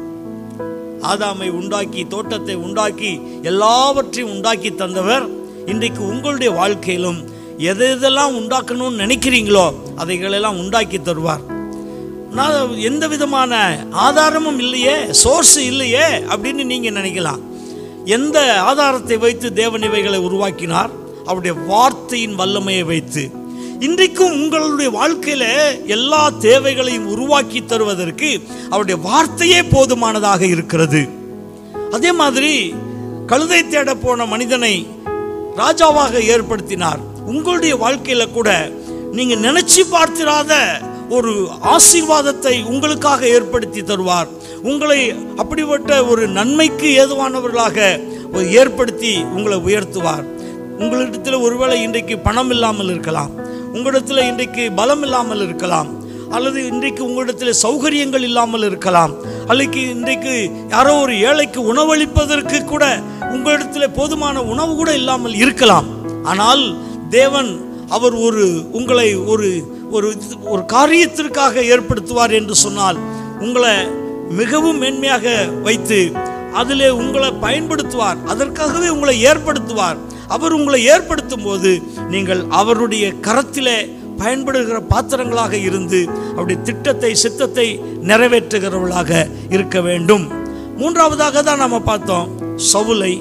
ஆதாமை உண்டாக்கி தோட்டத்தை உண்டாக்கி எல்லாவற்றையும் உண்டாக்கி தந்தவர் இன்றைக்கு உங்களுடைய வாழ்க்கையிலும் எதை எதெல்லாம் உண்டாக்கணும்னு நினைக்கிறீங்களோ அதைகளெல்லாம் உண்டாக்கி தருவார் நான் எந்த விதமான ஆதாரமும் இல்லையே சோர்ஸ் இல்லையே அப்படின்னு நீங்க நினைக்கலாம் எந்த ஆதாரத்தை வைத்து தேவன் இவைகளை உருவாக்கினார் அவருடைய வார்த்தையின் வல்லமையை வைத்து இன்றைக்கும் உங்களுடைய வாழ்க்கையில எல்லா தேவைகளையும் உருவாக்கி தருவதற்கு அவருடைய வார்த்தையே போதுமானதாக இருக்கிறது அதே மாதிரி கழுதை தேட போன மனிதனை ராஜாவாக ஏற்படுத்தினார் உங்களுடைய வாழ்க்கையில கூட நீங்க நினைச்சு பார்த்திராத ஒரு ஆசீர்வாதத்தை உங்களுக்காக ஏற்படுத்தி தருவார் உங்களை அப்படிப்பட்ட ஒரு நன்மைக்கு ஏதுவானவர்களாக ஒரு ஏற்படுத்தி உங்களை உயர்த்துவார் உங்களிடத்தில் ஒருவேளை இன்றைக்கு பணம் இல்லாமல் இருக்கலாம் உங்களிடத்தில் இன்றைக்கு பலம் இல்லாமல் இருக்கலாம் அல்லது இன்றைக்கு உங்களிடத்தில் சௌகரியங்கள் இல்லாமல் இருக்கலாம் அல்லது இன்றைக்கு யாரோ ஒரு ஏழைக்கு உணவளிப்பதற்கு கூட உங்களிடத்தில் போதுமான உணவு கூட இல்லாமல் இருக்கலாம் ஆனால் தேவன் அவர் ஒரு உங்களை ஒரு ஒரு ஒரு காரியத்திற்காக ஏற்படுத்துவார் என்று சொன்னால் உங்களை மிகவும் மேன்மையாக வைத்து அதிலே உங்களை பயன்படுத்துவார் அதற்காகவே உங்களை ஏற்படுத்துவார் அவர் உங்களை ஏற்படுத்தும் போது நீங்கள் அவருடைய கரத்திலே பயன்படுகிற பாத்திரங்களாக இருந்து அவருடைய திட்டத்தை சித்தத்தை நிறைவேற்றுகிறவர்களாக இருக்க வேண்டும் மூன்றாவதாக தான் நாம் பார்த்தோம் சவுலை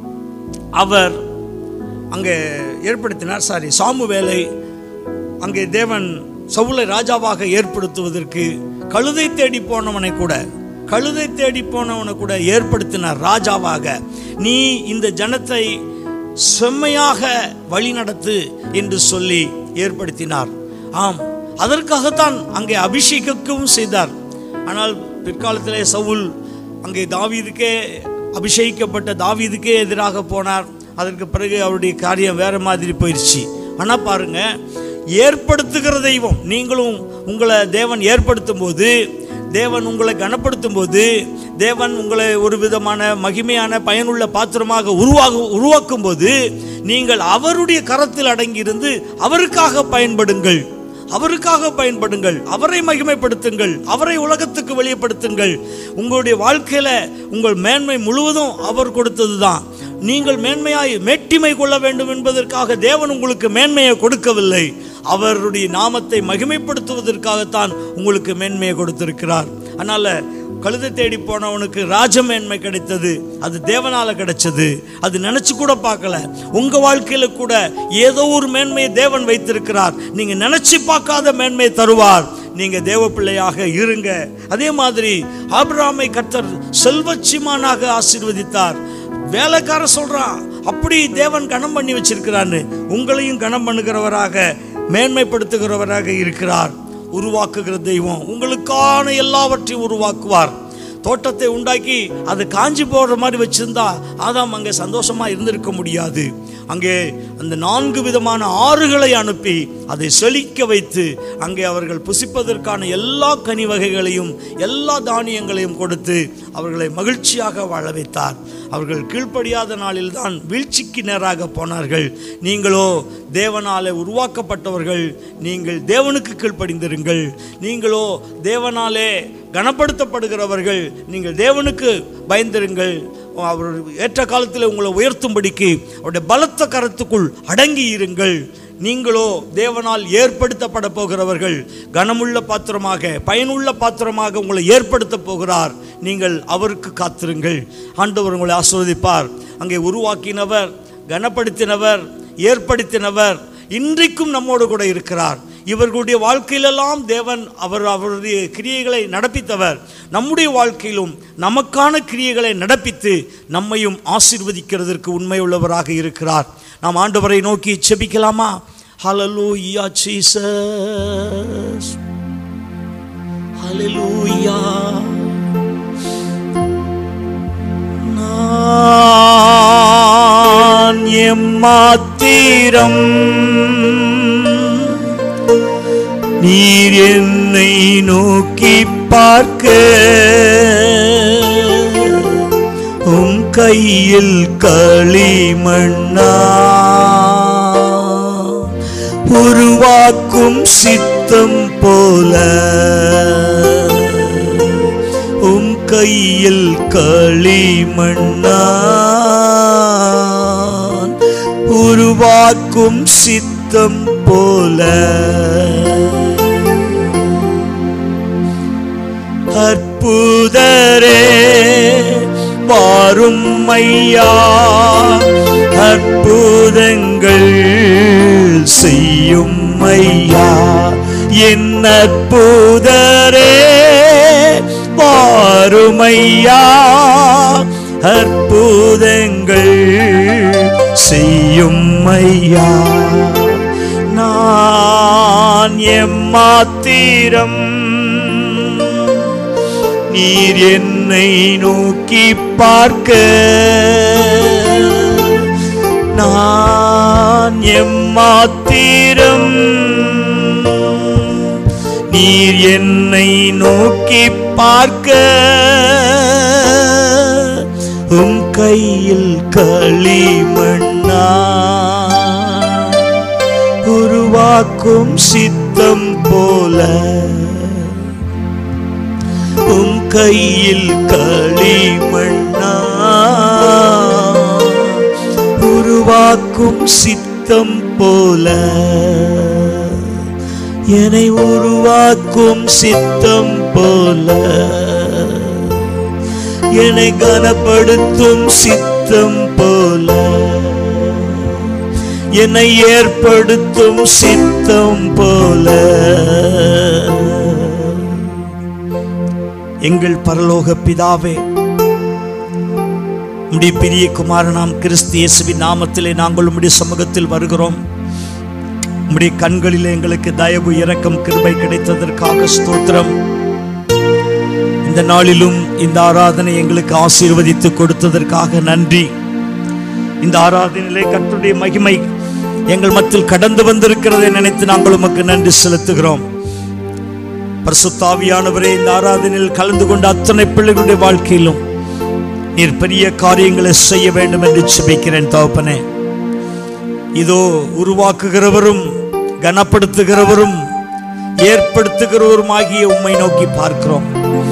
அவர் அங்கே ஏற்படுத்தினார் சாரி சாமுவேலை அங்கே தேவன் சவுலை ராஜாவாக ஏற்படுத்துவதற்கு கழுதை தேடி போனவனை கூட கழுதை தேடி போனவனை கூட ஏற்படுத்தினார் ராஜாவாக நீ இந்த ஜனத்தை செம்மையாக வழிநடத்து என்று சொல்லி ஏற்படுத்தினார் ஆம் அதற்காகத்தான் அங்கே அபிஷேகிக்கவும் செய்தார் ஆனால் பிற்காலத்திலே சவுல் அங்கே தாவீதுக்கே அபிஷேகிக்கப்பட்ட தாவீதுக்கே எதிராக போனார் அதற்கு பிறகு அவருடைய காரியம் வேற மாதிரி போயிடுச்சு ஆனா பாருங்க ஏற்படுத்துகிற தெய்வம் நீங்களும் உங்களை தேவன் ஏற்படுத்தும் போது தேவன் உங்களை கனப்படுத்தும் போது தேவன் உங்களை ஒரு விதமான மகிமையான பயனுள்ள பாத்திரமாக உருவாக உருவாக்கும் போது நீங்கள் அவருடைய கரத்தில் அடங்கியிருந்து அவருக்காக பயன்படுங்கள் அவருக்காக பயன்படுங்கள் அவரை மகிமைப்படுத்துங்கள் அவரை உலகத்துக்கு வெளிப்படுத்துங்கள் உங்களுடைய வாழ்க்கையில உங்கள் மேன்மை முழுவதும் அவர் கொடுத்ததுதான் நீங்கள் மேன்மையாய் மேட்டிமை கொள்ள வேண்டும் என்பதற்காக தேவன் உங்களுக்கு மேன்மையை கொடுக்கவில்லை அவருடைய நாமத்தை மகிமைப்படுத்துவதற்காகத்தான் உங்களுக்கு மேன்மையை கொடுத்திருக்கிறார் அதனால கழுதை தேடி போனவனுக்கு ராஜ மேன்மை கிடைத்தது அது தேவனால கிடைச்சது அது நினைச்சு கூட பார்க்கல உங்க வாழ்க்கையில கூட ஏதோ ஒரு மேன்மையை தேவன் வைத்திருக்கிறார் நீங்க நினைச்சு பார்க்காத மேன்மையை தருவார் நீங்க தேவ பிள்ளையாக இருங்க அதே மாதிரி ஆபிரகாமை கர்த்தர் செல்வச்சிமானாக ஆசீர்வதித்தார் வேலைக்கார சொல்றான் அப்படி தேவன் கணம் பண்ணி வச்சிருக்கிறான்னு உங்களையும் கணம் பண்ணுகிறவராக மேன்மைப்படுத்துகிறவராக இருக்கிறார் உருவாக்குகிற தெய்வம் உங்களுக்கான எல்லாவற்றையும் உருவாக்குவார் தோட்டத்தை உண்டாக்கி அது காஞ்சி போடுற மாதிரி வச்சிருந்தா ஆதாம் அங்கே சந்தோஷமா இருந்திருக்க முடியாது அங்கே அந்த நான்கு விதமான ஆறுகளை அனுப்பி அதை செழிக்க வைத்து அங்கே அவர்கள் புசிப்பதற்கான எல்லா கனி வகைகளையும் எல்லா தானியங்களையும் கொடுத்து அவர்களை மகிழ்ச்சியாக வாழ வைத்தார் அவர்கள் கீழ்ப்படியாத நாளில்தான் வீழ்ச்சிக்கு நேராக போனார்கள் நீங்களோ தேவனாலே உருவாக்கப்பட்டவர்கள் நீங்கள் தேவனுக்கு கீழ்ப்படிந்திருங்கள் நீங்களோ தேவனாலே கனப்படுத்தப்படுகிறவர்கள் நீங்கள் தேவனுக்கு பயந்திருங்கள் அவர் ஏற்ற காலத்தில் உங்களை உயர்த்தும்படிக்கு அவருடைய பலத்த கரத்துக்குள் அடங்கி இருங்கள் நீங்களோ தேவனால் ஏற்படுத்தப்பட போகிறவர்கள் கனமுள்ள பாத்திரமாக பயனுள்ள பாத்திரமாக உங்களை ஏற்படுத்த போகிறார் நீங்கள் அவருக்கு காத்திருங்கள் ஆண்டவர் உங்களை ஆஸ்வதிப்பார் அங்கே உருவாக்கினவர் கனப்படுத்தினவர் ஏற்படுத்தினவர் இன்றைக்கும் நம்மோடு கூட இருக்கிறார் இவர்களுடைய வாழ்க்கையிலெல்லாம் தேவன் அவர் அவருடைய கிரியைகளை நடப்பித்தவர் நம்முடைய வாழ்க்கையிலும் நமக்கான கிரியைகளை நடப்பித்து நம்மையும் ஆசீர்வதிக்கிறதற்கு உண்மையுள்ளவராக இருக்கிறார் நாம் ஆண்டவரை நோக்கி செபிக்கலாமா ஹalleluya ஜீசஸ் ஹalleluya நான் எம்மாத்திரம் நீர் என்னை நோக்கி பார்க்க உம் கையில் களிமண்ணா உருவாக்கும் சித்தம் போல உம் கையில் களிமண்ணா உருவாக்கும் சித்தம் போல அற்புதரே வாரும் ஐயா அற்புதங்கள் செய்யும் ஐயா என் அற்புதரே வாரும் ஐயா அற்புதங்கள் செய்யும் ஐயா நான் எம்மாத்திரம் நீர் என்னை நோக்கி பார்க்க நான் எம்மாத்திரம் நீர் என்னை நோக்கி பார்க்க உம் கையில் களிமண்ணா உருவாக்கும் சித்தம் போல உம் கையில் களிமண்ணா உருவாக்கும் சித்தம் போல என்னை உருவாக்கும் சித்தம் போல என்னை கனப்படுத்தும் சித்தம் போல என்னை ஏற்படுத்தும் சித்தம் போல எங்கள் பரலோக பிதாவே உம்முடைய பெரிய குமாரனாம் கிறிஸ்து இயேசுவின் நாமத்திலே நாங்கள் உம்முடைய சமூகத்தில் வருகிறோம் உம்முடைய கண்களில் எங்களுக்கு தயவு இரக்கம் கிருபை கிடைத்ததற்காக ஸ்தோத்திரம் இந்த நாளிலும் இந்த ஆராதனை எங்களுக்கு ஆசீர்வதித்து கொடுத்ததற்காக நன்றி இந்த ஆராதனையிலே கர்த்தருடைய மகிமை எங்கள் மத்தியில் கடந்து வந்திருக்கிறதை நினைத்து நாங்கள் உமக்கு நன்றி செலுத்துகிறோம் பரிசுத்தாவியானவரே இந்த ஆராதனையில் கலந்து கொண்ட அத்தனை பிள்ளைகளுடைய வாழ்க்கையிலும் நீர் பெரிய காரியங்களை செய்ய வேண்டும் என்று செபிக்கிறேன் தகப்பனே இதோ உருவாக்குகிறவரும் கனப்படுத்துகிறவரும் ஏற்படுத்துகிறவரும் ஆகிய உம்மை நோக்கி பார்க்கிறோம்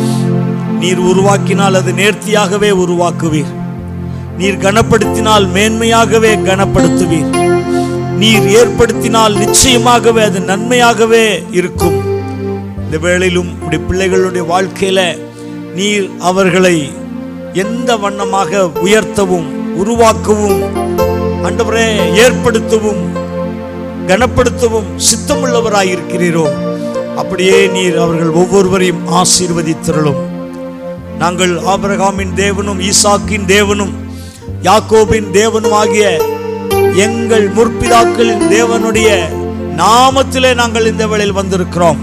நீர் உருவாக்கினால் அது நேர்த்தியாகவே உருவாக்குவீர் நீர் கனப்படுத்தினால் மேன்மையாகவே கனப்படுத்துவீர் நீர் ஏற்படுத்தினால் நிச்சயமாகவே அது நன்மையாகவே இருக்கும் இந்த வேளையிலும் உடைய பிள்ளைகளுடைய வாழ்க்கையில நீர் அவர்களை எந்த வண்ணமாக உயர்த்தவும் உருவாக்கவும் ஆண்டவரே ஏற்படுத்தவும் கனப்படுத்தவும் சித்தமுள்ளவராயிருக்கிறீரோ அப்படியே நீர் அவர்கள் ஒவ்வொருவரையும் ஆசீர்வதித்திரளும் நாங்கள் ஆபிரகாமின் தேவனும் ஈசாக்கின் தேவனும் யாக்கோபின் தேவனும் ஆகிய எங்கள் முற்பிதாக்களின் தேவனுடைய நாமத்திலே நாங்கள் இந்த வேளையில் வந்திருக்கிறோம்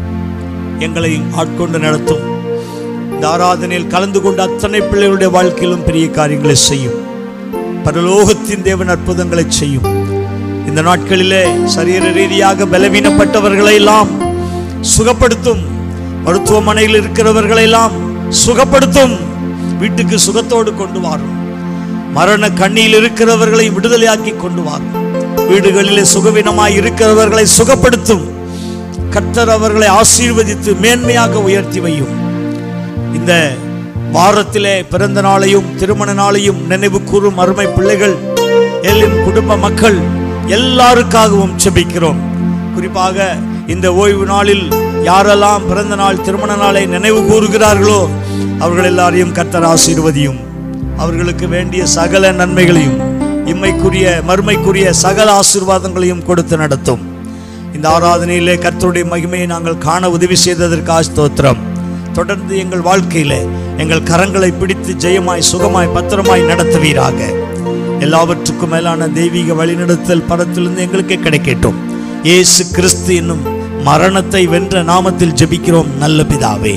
எங்களை ஆட்கொண்டு நடத்தும் இந்த ஆராதனையில் கலந்து கொண்ட அத்தனை பிள்ளைகளுடைய வாழ்க்கையிலும் பெரிய காரியங்களை செய்யும் பரலோகத்தின் தேவன் அற்புதங்களை செய்யும் இந்த நாட்களிலே சரீர ரீதியாக பலவீனப்பட்டவர்களை எல்லாம் சுகப்படுத்தும் மருத்துவமனையில் இருக்கிறவர்களை எல்லாம் சுகப்படுத்தும் வீட்டுக்கு சுகத்தோடு கொண்டு வாரும் மரண கண்ணியில் இருக்கிறவர்களை விடுதலையாக்கி கொண்டு வாரும் வீடுகளிலே சுகவீனமாய் இருக்கிறவர்களை சுகப்படுத்தும் கர்த்தர் அவர்களை ஆசீர்வதித்து மேன்மையாக உயர்த்தி வையும் இந்த வாரத்திலே பிறந்த நாளையும் திருமண நாளையும் நினைவு கூறும் அருமை பிள்ளைகள் எல்லின் குடும்ப மக்கள் எல்லாருக்காகவும் செபிக்கிறோம் குறிப்பாக இந்த ஓய்வு நாளில் யாரெல்லாம் பிறந்த நாள் திருமண நாளை நினைவு கூறுகிறார்களோ அவர்கள் எல்லாரையும் கர்த்தர் ஆசீர்வதியும் அவர்களுக்கு வேண்டிய சகல நன்மைகளையும் இம்மைக்குரிய மறுமைக்குரிய சகல ஆசீர்வாதங்களையும் கொடுத்து நடத்தும் இந்த ஆராதனையிலே கர்த்தருடைய மகிமையை நாங்கள் காண உதவி செய்ததற்காக ஸ்தோத்திரம் தொடர்ந்து எங்கள் வாழ்க்கையிலே எங்கள் கரங்களை பிடித்து ஜெயமாய் சுகமாய் பத்திரமாய் நடத்துவீராக எல்லாவற்றுக்கும் மேலான தெய்வீக வழிநடத்தல் பரத்திலிருந்து எங்களுக்கு கிடைக்கட்டும் இயேசு கிறிஸ்து என்னும் மரணத்தை வென்ற நாமத்தில் ஜெபிக்கிறோம் நல்ல பிதாவே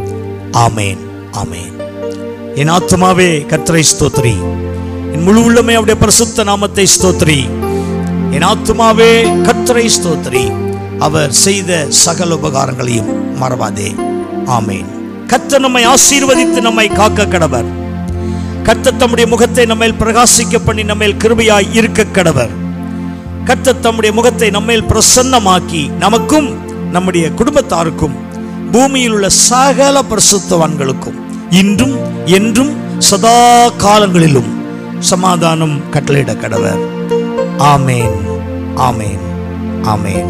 ஆமேன் ஆமேன் என் ஆத்மாவே கர்த்தரை ஸ்தோத்திரி என் முழு உள்ளமே அவருடைய பரிசுத்த நாமத்தை ஸ்தோத்திரி என் ஆத்மாவே கர்த்தரை ஸ்தோத்திரி அவர் செய்த சகல உபகாரங்களையும் மறவாதே ஆமேன் கர்த்தர் நம்மை ஆசீர்வதித்து நம்மை காக்க கடவர் கர்த்தர் தம்முடைய முகத்தை நம்மேல் பிரகாசிக்க பண்ணி நம்மேல் கிருபையாய் இருக்க கடவர் கர்த்தர் தம்முடைய முகத்தை நம்மேல் பிரசன்னமாக்கி நமக்கும் நம்முடைய குடும்பத்தாருக்கும் பூமியில் உள்ள சகல பரிசுத்தவான்களுக்கும் இன்றும் என்றும் சதா காலங்களிலும் சமாதானம் கட்டளையிட கடவர் ஆமேன் ஆமேன் ஆமேன்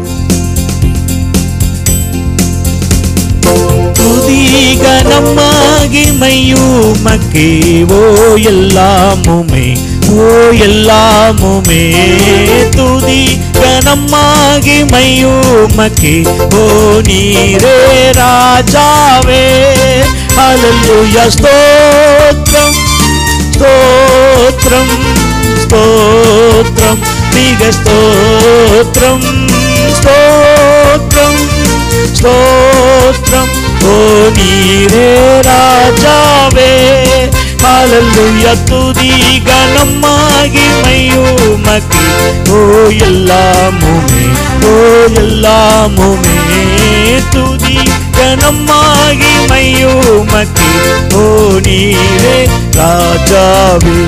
துதிகனம் மகிமையுமக்கே ஓ எல்லாமுமே ஓ எல்லாமுமே துதி கனம் மகிமையுமக்கே ஓ நீரே ராஜாவே ஹalleluya ஸ்தோத்திரம் ஸ்தோத்திரம் ஸ்தோத்திரம் மிக ஸ்தோத்திரம் ஸ்தோத்திரம் ஸ்தோத்திரம் ஓ நீரே ராஜாவே ஹalleluya துதி கனம் மகிமையுமக்கு ஓ எல்லாமுமே ஓ எல்லாமுமே துதி கனம் மகிமையுமக்கு ஓ நீரே ராஜாவே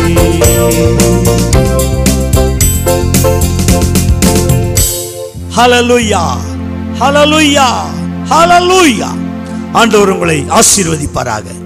ஹalleluya ஹalleluya ஹalleluya ஆண்டவர் உங்களை ஆசீர்வதிப்பாராக